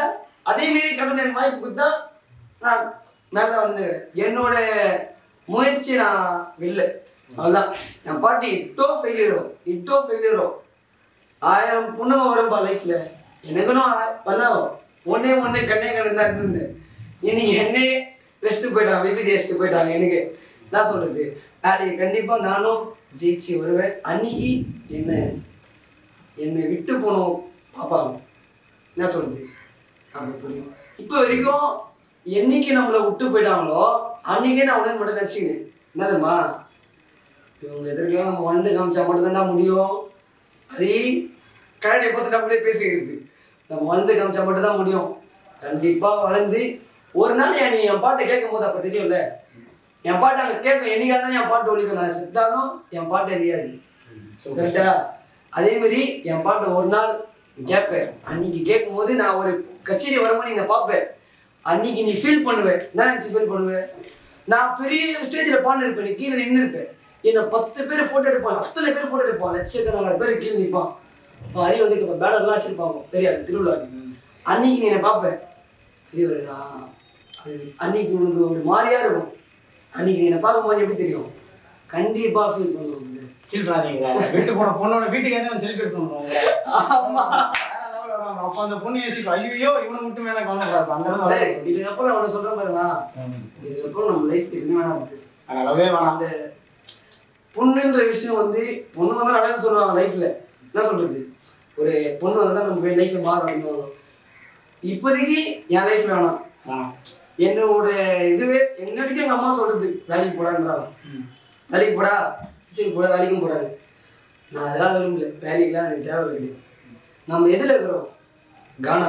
அதே மாரி கடவுள் எனக்கு வாய்ப்பு கொடுத்தா நான் மேலே தான் வந்து என்னோட முயற்சி நான் வில்ல அவ்வளோதான் என் பாட்டு இட்டோ ஃபெயிலியரோ இட்டோ ஃபெயிலியரோ ஆயிரம் பொண்ணுங்க வரும்பா லைஃப்ல எனக்குன்னு வந்தாவோ ஒன்னே ஒன்னே கண்ணே கண்ணு தான் இருந்தது இன்னைக்கு என்னே ரெஸ்ட் போயிட்டாங்க விபதி ரெஸ்ட் போயிட்டாங்க எனக்கு என்ன சொல்றது நாளைக்கு கண்டிப்பா நானும் ஜெயிச்சு வருவேன் அன்னைக்கு என்ன என்னை விட்டு போனோம் பாப்பாங்க என்ன சொல்றது அப்படி புரியும் இப்போ வரைக்கும் என்னைக்கு நம்மளை விட்டு போயிட்டாங்களோ அன்னைக்கே நான் உடனே மட்டும் நினச்சிக்கிறேன் என்னதுமா இவங்க எதிர்க்கலாம் நம்ம வாழ்ந்து காமிச்சா மட்டும்தான் முடியும் அதே கரடியை பார்த்து நம்மளே பேசிக்கிறது நம்ம வாழ்ந்து காமிச்சா மட்டும்தான் முடியும் கண்டிப்பாக வளர்ந்து ஒரு நாள் என் நீ என் பாட்டை கேட்கும் போது அப்போ தெரியும்ல என் பாட்டு அங்கே கேட்கும் என்னைக்காக தான் என் பாட்டு ஒழிக்கும் நான் செத்தாலும் என் பாட்டு எரியாது கரெக்டா அதே மாதிரி என் பாட்டை ஒரு நாள் கேட்பேன் அன்னைக்கு கேட்கும்போது நான் ஒரு கச்சேரி வரும்போது நீ என்னை பார்ப்பேன் அன்னைக்கு நீ ஃபீல் பண்ணுவேன் என்ன நினச்சி ஃபீல் பண்ணுவேன் நான் பெரிய ஸ்டேஜில் பாடிருப்பேன் நீ கீழே நின்று இருப்பேன் என்னை பத்து பேர் ஃபோட்டோ எடுப்பான் அத்தனை பேர் ஃபோட்டோ எடுப்பான் லட்சக்கணக்கான பேர் கீழே நிற்பான் இப்போ ஹரி வந்து இப்போ பேனர்லாம் வச்சிருப்பாங்க பெரிய ஆளு, திருவிழா அன்னைக்கு நீ என்னை பார்ப்பேன் ஹரி வருடா அன்னைக்கு உனக்கு ஒரு மாதிரியா இருக்கும் அன்னைக்கு நீ என்னை பார்க்கும்போது எப்படி தெரியும் கண்டிப்பாக ஃபீல் பண்ணுவோம் ஃபீல் பண்ணாதீங்க விட்டு போன பொண்ணோட வீட்டுக்கு செலிப்ரேட் பண்ணுவோம் ஆமா வேற லெவலில் வரும் அப்போ அந்த பொண்ணு யோசிக்கும் ஐயோ இவனை மட்டும் வேணா கவனம் அந்த அளவுக்கு டேய், வளரும். இதுக்கப்புறம் நான் உனக்கு சொல்றேன் பாருங்களா இதுக்கப்புறம் நம்ம லைஃப் எதுவுமே வேணாம் அது. அளவே வேணாம் அந்த பொண்ணுன்ற விஷயம் வந்து பொண்ணு வந்து நல்லா சொல்லுவாங்க லைஃப்ல என்ன சொல்றது ஒரு பொண்ணு வந்தா நம்ம லைஃப்ல மாறும் அப்படின்னு இப்போதைக்கு என் லைஃப்ல வேணாம் வேணாம் என்னோட இதுவே என்ன வரைக்கும் எங்க அம்மா சொல்றது வேலைக்கு போடான்றாங்க ம். வேலைக்கு போடா சரி போட வேலைக்கும் போடாது நான் அதெல்லாம் விரும்பல வேலைக்கெல்லாம் எனக்கு தேவை கிடையாது நம்ம எதில் இருக்கிறோம் கானா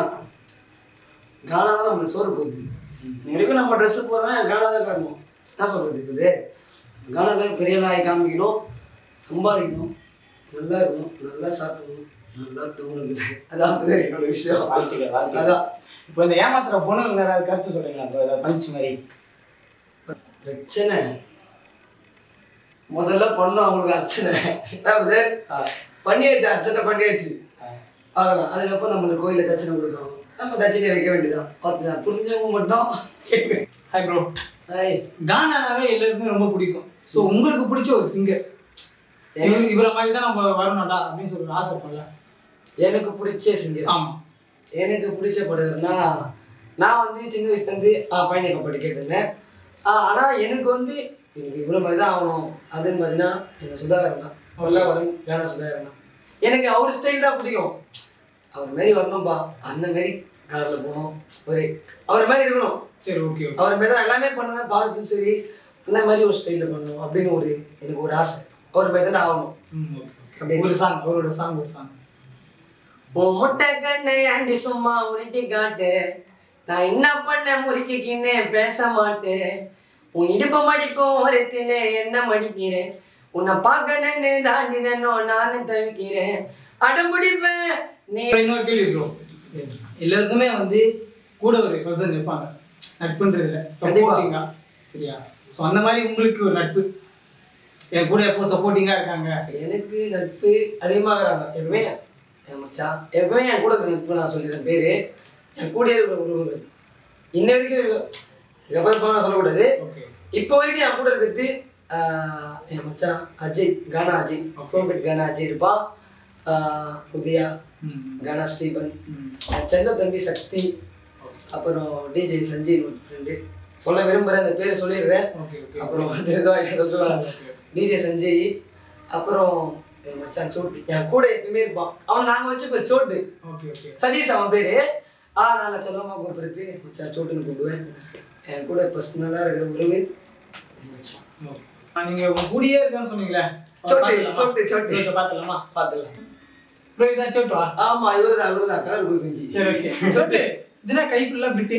கானா தான் நம்மளுக்கு சோறு போகுது வரைக்கும் நம்ம ட்ரெஸ்ஸு போடுறேன் கானா தான் காரணம் என்ன சொல்கிறது இருக்குது கானாவில் பெரிய நாய் காமிக்கணும் சம்பாதிக்கணும் நல்லா இருக்கணும் நல்லா சாப்பிடணும் நல்லா தூங்கணும் அதான் என்னோட விஷயம் வாழ்த்துக்கள் வாழ்த்துக்கள் அதான் இப்போ இந்த ஏமாத்துற பொண்ணுங்க ஏதாவது கருத்து சொல்றீங்களா இப்போ ஏதாவது பஞ்ச் மாதிரி பிரச்சனை முதல்ல பண்ண அவங்களுக்கு அர்ச்சனை அதாவது பண்ணியாச்சு அர்ச்சனை பண்ணியாச்சு அவ்வளோதான் அதுக்கப்புறம் நம்மளுக்கு கோயிலில் தட்சணை கொடுக்குறோம் நம்ம தட்சணையை வைக்க வேண்டியதான் பார்த்து தான் புரிஞ்சவங்க மட்டும் ஹாய் ப்ரோ ஹாய் கானானாவே எல்லாருக்குமே ரொம்ப பிடிக்கும் ஸோ உங்களுக்கு பிடிச்ச ஒரு சிங்கர் இவர் இவரை மாதிரி தான் நம்ம வரணும்டா அப்படின்னு சொல்லி ஆசைப்படல எனக்கு பிடிச்ச சிங்கர் ஆமாம் எனக்கு பிடிச்ச படகுன்னா நான் வந்து சின்ன வயசுலேருந்து பையனை பாட்டு கேட்டிருந்தேன் ஆனால் எனக்கு வந்து எனக்கு இவ்வளோ மாதிரி தான் ஆகணும் அப்படின்னு பார்த்தீங்கன்னா எனக்கு சுதாகரன் தான் வரும் கானா சுதாகரன் தான் எனக்கு அவர் ஸ்டைல் தான் பிடிக்கும் அவர் மாதிரி வரணும்பா அந்த மாதிரி காரில் போகணும் ஒரு அவர் மாதிரி இருக்கணும் சரி ஓகே ஓகே அவர் மாதிரி தான் எல்லாமே பண்ணுவேன் பார்த்தும் சரி இந்த மாதிரி ஒரு ஸ்டைலில் பண்ணணும் அப்படின்னு ஒரு எனக்கு ஒரு ஆசை அவர் மாதிரி தான் நான் ஆகணும் ம் ஓகே ஓகே ஒரு சாங் அவரோட சாங் ஒரு சாங் உன் முட்டை கண்ணை ஆண்டி சும்மா உருட்டி காட்டு நான் என்ன பண்ண முறுக்கிக்கின்னு பேச மாட்டேன் உன் இடுப்பு மடிப்பும் ஓரத்திலே என்ன மடிக்கிறேன் உன்னை பார்க்கணுன்னு தாண்டி தானோ நானும் தவிக்கிறேன் அடம்பிடிப்பேன் நீ அப்புறம் இன்னொரு கேள்வி ப்ரோ எல்லாருக்குமே வந்து கூட ஒரு பர்சன் இருப்பாங்க நட்புன்றதுல சப்போர்ட்டிங்கா சரியா ஸோ அந்த மாதிரி உங்களுக்கு ஒரு நட்பு என் கூட எப்போ சப்போர்ட்டிங்கா இருக்காங்க எனக்கு நட்பு அதிகமாகறாங்க எப்பவுமே என் மச்சான் எப்பவுமே என் கூட இருக்கிற நட்பு நான் சொல்லிடுறேன் பேரு என் கூட இருக்கிற உறவுகள் இன்ன வரைக்கும் இருக்கு. இதுக்கப்புறம் இப்போ நான் சொல்லக்கூடாது ஓகே இப்போ வரைக்கும் என் கூட இருக்கிறது ஆஹ், என் மச்சான் அஜய் கானா அஜய் கோபேட் கானா அஜய் இருப்பான் ஆஹ், உதயா ம் கானா ஸ்டீபன் ம் என் செல்ல தம்பி சக்தி அப்புறம் டிஜே சஞ்சய் ஒரு ஃப்ரெண்டு சொல்ல விரும்புகிறேன் அந்த பேரை சொல்லிடுறேன் ஓகே ஓகே அப்புறம் திருதா சொல்லுவாங்க டிஜே சஞ்சய் அப்புறம் என் மச்சான் சோட்டு என் கூட எப்பயுமே இருப்பான் அவன் நாங்கள் வச்சு பேர் சோட்டு ஓகே ஓகே சதீஷ் அவன் பேரு ஆ நாங்கள் செல்லமாக கூப்பிடுறது மச்சான் சோட்டுன்னு கூப்பிடுவேன் என் கூட பர்சனலாக இருக்கிற உறவு என் மச்சான் ஓகே நீங்க உங்க கூடயே இருக்கேன்னு சொன்னீங்களே சோட்டு, சோட்டு, சோட்டு. பாத்துலாமா பார்த்துக்கலாம் ப்ரோ இதான் சோட்டுவா ஆமா இவரு தான் இவரு தான் கலர் குஞ்சு சரி ஓகே சோட்டு இதுனா கை ஃபுல்லா பிட்டு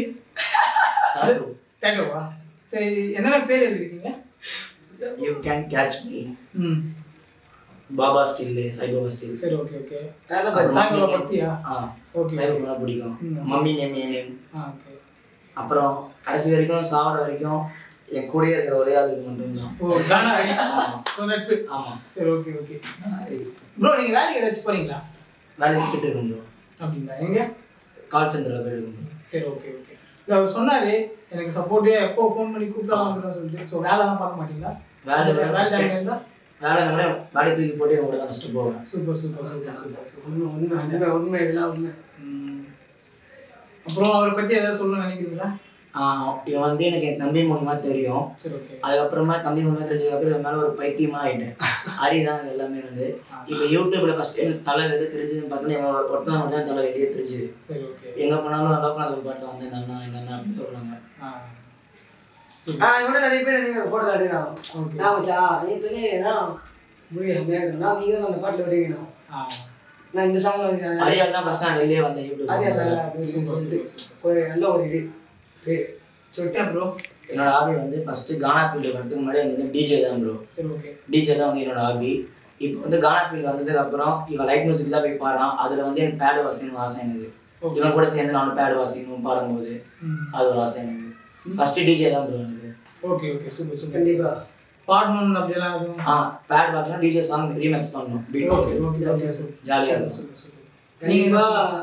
டேட்டோவா சரி என்னென்ன பேர் எழுதிருக்கீங்க You can catch me. ம் பாபா ஸ்டில் சாய்பாபா ஸ்டில் சரி ஓகே ஓகே வேலை அப்புறம் சாய்பாபா மம்மி பக்தியா ஆ ஓகே சாய்பாபா பிடிக்கும் ம். மம்மி நேம் என் நேம் ஆ ஓகே அப்புறம் கடைசி வரைக்கும் சாவர வரைக்கும் என் கூடயே இருக்கிற ஒரே ஆளுக்கு மட்டும்தான் ஓ கானா ஸோ நட்பு ஆமாம் சரி ஓகே ஓகே ப்ரோ நீங்க வேலைக்கு ஏதாச்சும் போறீங்களா வேலைக்கு போயிட்டு இருக்கோம் bro. அப்படிங்களா எங்க கால் சென்டரில் போயிட்டு இருக்கோம் bro. சரி ஓகே ஓகே இல்லை அவர் சொன்னாரு எனக்கு சப்போர்ட்டே எப்போ ஃபோன் பண்ணி கூப்பிடலாம் அப்படின்னு சொல்லிட்டு ஸோ வேலைலாம் பார்க்க மாட்டீங்களா வேலை விட வேலை first டைம் இருந்தா வேலை விட வேலை தூக்கி போட்டு இவங்க கூட தான் ஃபஸ்ட்டு போவேன் super super super super super உண்மை உண்மை உண்மை உண்மை இதெல்லாம் உண்மை ம். அப்புறம் அவரை பத்தி ஏதாவது சொல்லணும்னு நினைக்கிறீங்களா ஆஹ் இவன் வந்து எனக்கு என் தம்பி மூலியமா தெரியும் சரி ஓகே அதுக்கப்புறமா தம்பி மூலியமா தெரிஞ்சதுக்கப்புறம் இவன் மேலே ஒரு பைத்தியமா ஆயிட்டேன் ஹரி தான் இது எல்லாமே வந்து இப்போ யூடியூப்ல ஃபர்ஸ்ட் எனக்கு தலை வெளியே தெரிஞ்சதுன்னு பார்த்தோன்னா இவன் ஒருத்தன் மட்டும் தான் தலை வெளியே தெரிஞ்சுது சரி ஓகே எங்கே போனாலும் லோக்கல் ஒரு பாட்டில் வந்து இந்த அண்ணா இந்த அண்ணா அப்படின்னு சொல்லுவாங்க ஆ சரி ஆ இவனே நிறைய பேர் நீங்கள் ஃபோட்டோ எடுக்கிறான் Okay. நான் மச்சா ஏன் தெரியல முடிய நான் நீங்கள் தான் அந்த பாட்டில் வருவீங்கண்ணா ஆ நான் இந்த சாங்கில் வந்து ஹரியால் தான் ஃபர்ஸ்ட் நான் வெளியே வந்தேன் யூடியூப் ஆரியா சாங்கா அப்படின்னு Super, சொல்லிட்டு super, ஒரு நல்ல ஒரு இது பேர் சொல்லிட்டு ஏன் ப்ரோ என்னோட ஹாபி வந்து ஃபர்ஸ்ட் கானா ஃபீல்டு வரதுக்கு முன்னாடி எனக்கு வந்து டிஜே தான் ப்ரோ சரி ஓகே டிஜே தான் வந்து என்னோட ஹாபி இப்போ வந்து கானா ஃபீல்டு வந்ததுக்கு அப்புறம் இவன் லைட் மியூசிக் தான் போய் பாடுறான் அதில் வந்து எனக்கு பேடு வாசிக்கணும் ஆசை எனக்கு Okay. இவன் கூட சேர்ந்து நானும் பேடு வாசிக்கணும் பாடும்போது ம் அது ஒரு ஆசை எனக்கு ஃபர்ஸ்ட் டிஜே தான் ப்ரோ எனக்கு ஓகே ஓகே சூப்பர் சூப்பர் கண்டிப்பா பாடணும்னு அப்படியெல்லாம் எதுவும் ஆ பேட் வாசினா டிஜே சாங் ரீமேக்ஸ் பண்ணணும் beat okay okay okay super ஜாலியாக இருக்கும் சூப்பர் சூப்பர் கண்டிப்பா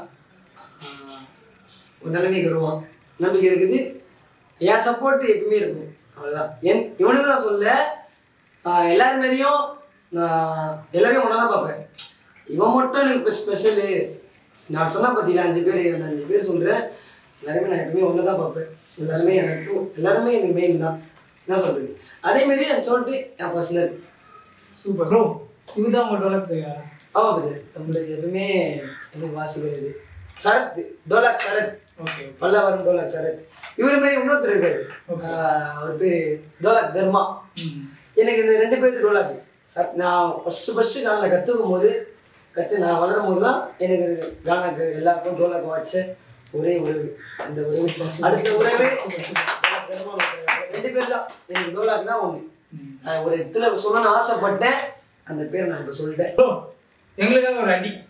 ஆ, ஒரு நிலைமைக்கு வருவான் நம்பிக்கை இருக்குது என் சப்போர்ட் எப்பவுமே இருக்கும் அவ்வளோதான் என் இவனுக்கு நான் சொல்ல ஆ, எல்லாரும் மாரியும் நான் எல்லாரையும் ஒன்றா தான் பார்ப்பேன் இவன் மட்டும் எனக்கு இப்போ ஸ்பெஷலு நான் சொன்ன பார்த்தீங்களா அஞ்சு பேர் அந்த அஞ்சு பேர் சொல்கிறேன் எல்லாருமே நான் எப்பவுமே ஒன்று தான் பார்ப்பேன் எல்லாருமே எனக்கு எல்லாருமே எனக்கு மெயின் தான் என்ன சொல்கிறது அதேமாரி என் சொல்லிட்டு என் பர்சனல் சூப்பர் ப்ரோ இதுதான் உங்க டெவலப் செய்யா ஆமாம் பிரதர் நம்மளுக்கு எப்பவுமே எனக்கு வாசிக்கிறது சரத் டோலாக் சரத் ஓகே பல்லாவரம் டோலாக் சரத் இவர் மாதிரி இன்னொருத்தர் இருக்காரு ஆஹ் அவர் பேர் டோலாக் தர்மா ம் எனக்கு இந்த ரெண்டு பேர்த்து டோலாக் சார் நான் ஃபஸ்ட்டு ஃபஸ்ட்டு கானில் கற்றுக்கும் போது கற்று நான் வளரும் போது தான் எனக்கு கானாக்கு எல்லாருக்கும் டோலாக் வாட்ச ஒரே உறவு அந்த உறவு அடுத்த உறவு டோலாக் தர்மா ரெண்டு பேர் தான் எனக்கு டோலாக்னா ஒன்று நான் ஒரு இடத்துல சொல்லணும்னு ஆசைப்பட்டேன் அந்த பேர் நான் இப்போ சொல்லிட்டேன் ப்ரோ எங்களுக்காக ஒரு அடி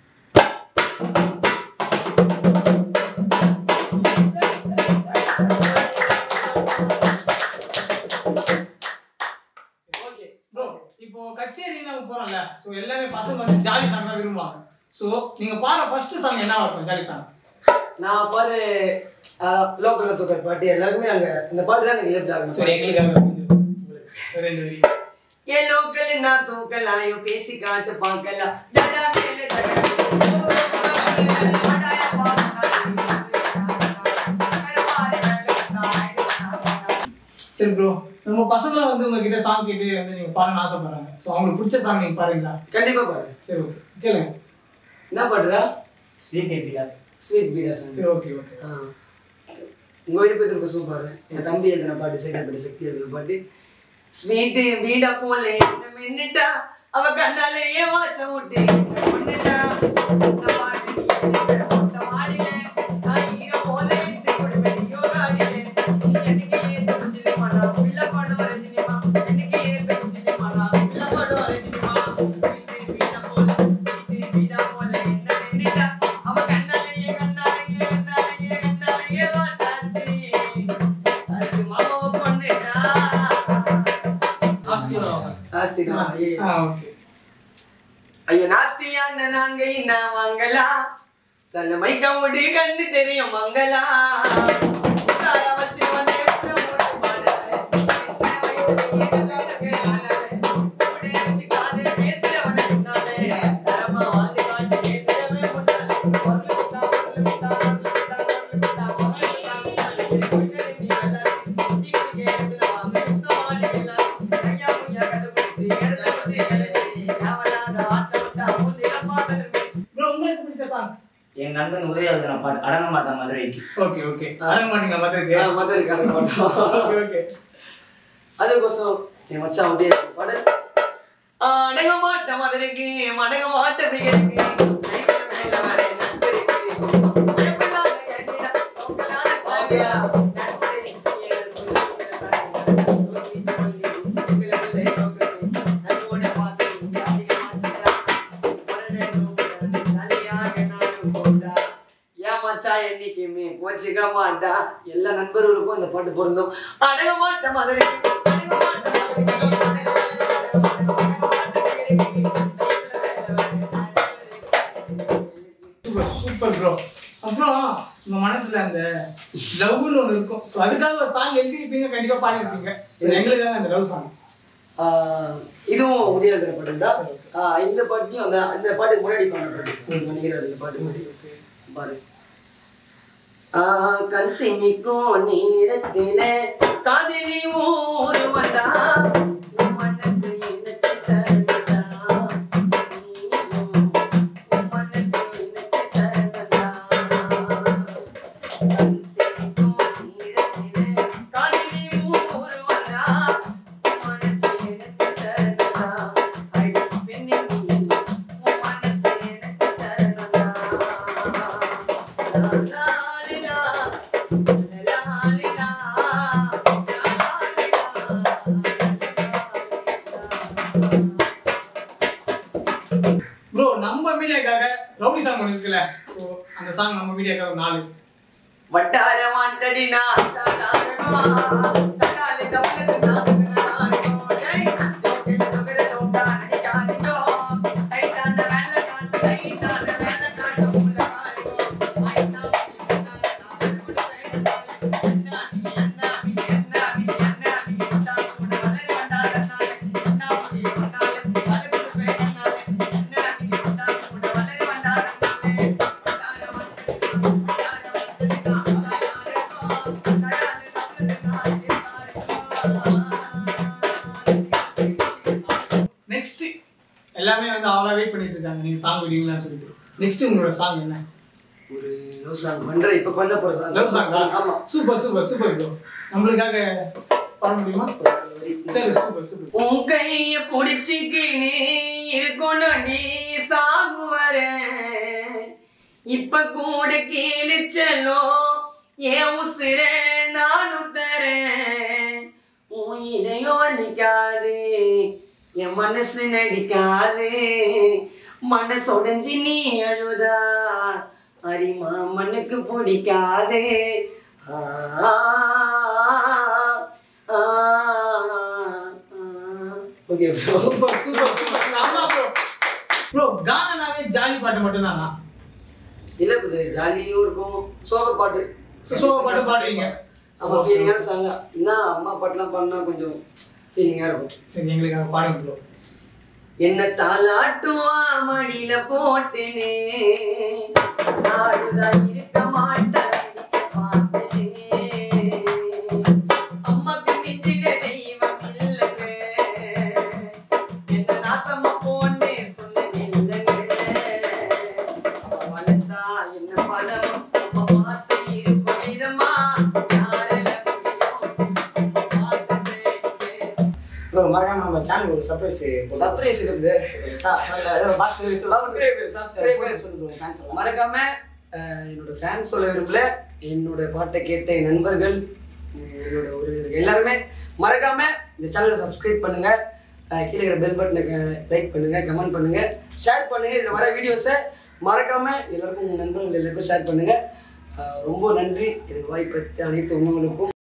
ப்ரோ இப்போ கச்சேரி நம்ம போறோம்ல ஸோ எல்லாமே பசங்க வந்து ஜாலி சாங் தான் விரும்புவாங்க ஸோ நீங்க பாடுற ஃபர்ஸ்ட் சாங் என்னவா இருக்கும் ஜாலி சாங் நான் பாரு லோக்கலில் தூக்கிற பாட்டு எல்லாருக்குமே அங்கே அந்த பாட்டு தான் எனக்கு லேப்ட் ஆகும் சரி எங்களுக்காக கொஞ்சம் ஒரு ரெண்டு வரி ஏ லோக்கல் நான் தூக்கலாம் ஐயோ பேசி காட்டு பார்க்கலாம் ஜடா மேல ஜடா அடாய சரி ப்ரோ நம்ம பசங்களும் வந்து உங்ககிட்ட சாங் கேட்டு வந்து நீங்க பாடணும்னு ஆசைப்படுறாங்க ஸோ அவங்களுக்கு பிடிச்ச சாங் நீங்க பாடுறீங்களா கண்டிப்பா பாரு சரி ஓகே கேளுங்க என்ன பாட்டுடா ஸ்வீட் கேட்பீங்களா ஸ்வீட் பீடா சாங் சரி ஓகே ஓகே உங்க விருப்பத்திற்கு சூப்பர் என் தம்பி எழுதின பாட்டு சேகரப்பட்ட சக்தி எழுதின பாட்டு ஸ்வீட்டு வீடா போல என்ன மின்னுட்டா அவ கண்ணாலே ஏன் வாச்ச விட்டு கொண்டுட்டா இந்த பாட்டு நீ இந்த மாடியில நான் ஈரம் போல எடுத்து கொடுப்பேன் யோகா அடிச்சு நீ என்னைக்கு ஏத்து குஞ்சிலே மாடா பிள்ளை பாடு வரஞ்சினிமா என்னைக்கு ஏத்து குஞ்சிலே மாடா பிள்ளை பாடு வரஞ்சினிமா ஸ்வீட்டு வீடா போல ஸ்வீட்டு வீடா போல என்ன மின்னுட்டா அவ கண்ணாலே கண்ணாலே கண்ணாலே கண்ணாலே வாச்சாச்சி சரக்கு மாமாவை கொண்டுட்டா ஆஸ்திகா ஆ ஓகே ஐயோ நாஸ்தியான நாங்க என்ன வாங்கலாம் சொல்ல மைக்க ஓடி கண்ணு தெரியும் மங்களா உசாரா வச்சு வந்தே உன்னை ஓட்டு பாடுறேன். சின்ன வயசுலயே கல்யாணத்துக்கு ஆனவன். கூட வச்சு காது பேசுறவன பின்னாலே. தரமா வாழ்ந்து காட்டு பேசுறவன் முன்னாலே. பொருளு வித்தா, பொருளு வித்தா, பொருளு வித்தா, பொருளு வித்தா, பொருளு வித்தா, முன்னாலே. பொய்தடி நீ வெள்ளாசி. வீட்டுக்கு எடுத்துட்டு வாங்க சுத்தமான வெள்ளாசி. ஐயா முய்யா கதை கொடுத்து, எடுத்து கொடுத்து எழுதி. எவனாத வார்த்தை விட்டா ஊந்திடமா திரும்பி. ப்ரோ உங்களுக்கு பிடிச்ச சாங் என் நண்பன் உதய எழுதின பாட்டு அடங்க மாட்டான் மதுரைக்கு ஓகே ஓகே அடங்க மாட்டீங்களா மதுரைக்கு ஆ, மதுரைக்கு அடங்க மாட்டோம். ஓகே ஓகே அதுக்கோசம் என் மச்சான் வந்து பாடல் அடங்க மாட்ட மதுரைக்கு மடங்க மாட்ட பிகருக்கு லைஃப்ல மேல வர நண்பருக்கு எப்படிலாம் கேட்டீனா உங்களான சாவியா நண்பரே நீங்க சொல்லுங்க சாவியா யோசிச்சு சொல்லி சிச்சுகளை யோசிச்சு நண்போட பாசம் இங்க அதிகமாச்சுடா வரடே நோம்புடா ஜாலியாக நானும் போடா ஏன் மச்சான் என்னைக்குமே கோச்சிக்க மாட்டா எல்லா நண்பர்களுக்கும் இந்த பாட்டு பொருந்தும் அடங்க மாட்ட மதுரை அடங்க மாட்ட மதுரை, அடங்க மாட்ட, அடங்க மாட்ட, அடங்க மாட்ட, சூப்பர் சூப்பர் ப்ரோ அப்புறம் உங்க மனசுல அந்த லவ்னு ஒன்று இருக்கும் ஸோ அதுக்காக ஒரு சாங் எழுதிருப்பீங்க கண்டிப்பாக பாடிருப்பீங்க ஸோ எங்களுக்காக அந்த லவ் சாங் ஆஹ் இதுவும் உதயந்திர பாடல் தான் ஆஹ் இந்த பாட்டையும் அந்த அந்த பாட்டுக்கு முன்னாடி பாடின பாட்டு மணிகிறார் இந்த பாட்டு முன்னாடி பாரு ஆஹ் கண் சிமிக்கும் நேரத்தில காதலி ஊர் வந்தா உன் மனசு எனக்கு தருதா நீயும் உன் மனசு எனக்கு தருதா கண் சிமிக்கும் நேரத்தில காதலி ஊர் வந்தா உன் மனசு எனக்கு தருதா அடி பெண்ணே நீ உன் மனசு எனக்கு தருதா ப்ரோ நம்ம மீடியாக்காக ரவுடி சாங் ஒன்று இருக்குல்ல ஸோ அந்த சாங் நம்ம மீடியாக்காக ஒரு நாலு வட்டார வாண்டடினா சாதாரணமா தடாலி தவளத்து நாசுனாரோ டை ஜோகில தொகர தோட்டா நடிகானிகோ டைட்டான வெல்ல காட்டு டைட்டான வெல்ல காட்டு உள்ள காரிகோ ஐனா நெக்ஸ்ட் எல்லாமே வந்து அவ்வளோ வெயிட் பண்ணிட்டு இருக்காங்க நீங்கள் சாங் விடுவீங்களான்னு சொல்லிட்டு நெக்ஸ்ட் உங்களோட சாங் என்ன ஒரு லவ் சாங் பண்ற இப்ப பண்ண போற சாங் லவ் சாங்கா ஆமா சூப்பர் சூப்பர் சூப்பர் ப்ரோ நம்மளுக்காக பாட முடியுமா சரி சூப்பர் சூப்பர் உன் கைய புடிச்சுக்கினே இருக்கணும் நீ சாகுவர இப்ப கூட கேளு செல்லும் என் உசுர நானும் தரேன் உன் இதயம் வலிக்காது என் மனசு நடிக்காது மனசு உடைஞ்சு நீ அழுதா அரிமா மண்ணுக்கு பிடிக்காது ஆ okay bro super super super ஆமா ப்ரோ ப்ரோ கானாவே ஜாலி பாட்டு மட்டும்தானா இல்ல இது ஜாலியும் இருக்கும் சோக பாட்டு சோக பாட்டு பாடுவீங்க ஆமா ஃபீலிங்கான சாங் என்ன அம்மா பாட்டுலாம் பண்ணா கொஞ்சம் ஃபீலிங்கா இருக்கும் சரி எங்களுக்காக பாடுங்க ப்ரோ என்ன தாலாட்டுவா மடியில போட்டுனே நாடுதான் இருக்க மாட்டேன் பார்த்தனே அம்மாக்கு மிஞ்சின தெய்வம் இல்லைங்க என்ன நாசமா போனே சொன்னது இல்லைங்க அவ வளர்த்தா என்ன பதம் அம்மா பாசை இருக்கும் விதமா யாரில் முடியும் அம்மா பாசத்தை ப்ரோ மறக்காம நம்ம சேனல் ஒரு சர்ப்ரைஸ் சர்ப்ரைஸ் இருந்து மறக்காம அஹ், என்னோட ஃபேன்ஸ் சொல்ல விரும்பல என்னோட பாட்டை கேட்ட என் நண்பர்கள் உம், என்னோட உறவினர்கள் எல்லாருமே மறக்காம இந்த சேனலை சப்ஸ்கிரைப் பண்ணுங்க அஹ், கீழே இருக்கிற பெல் பட்டனுக்கு லைக் பண்ணுங்க கமெண்ட் பண்ணுங்க ஷேர் பண்ணுங்க இதில் வர வீடியோஸை மறக்காம எல்லாருக்கும் உங்க நண்பர்கள் எல்லாருக்கும் ஷேர் பண்ணுங்க அஹ், ரொம்ப நன்றி எனக்கு வாய்ப்பு அனைத்து உணவுகளுக்கும்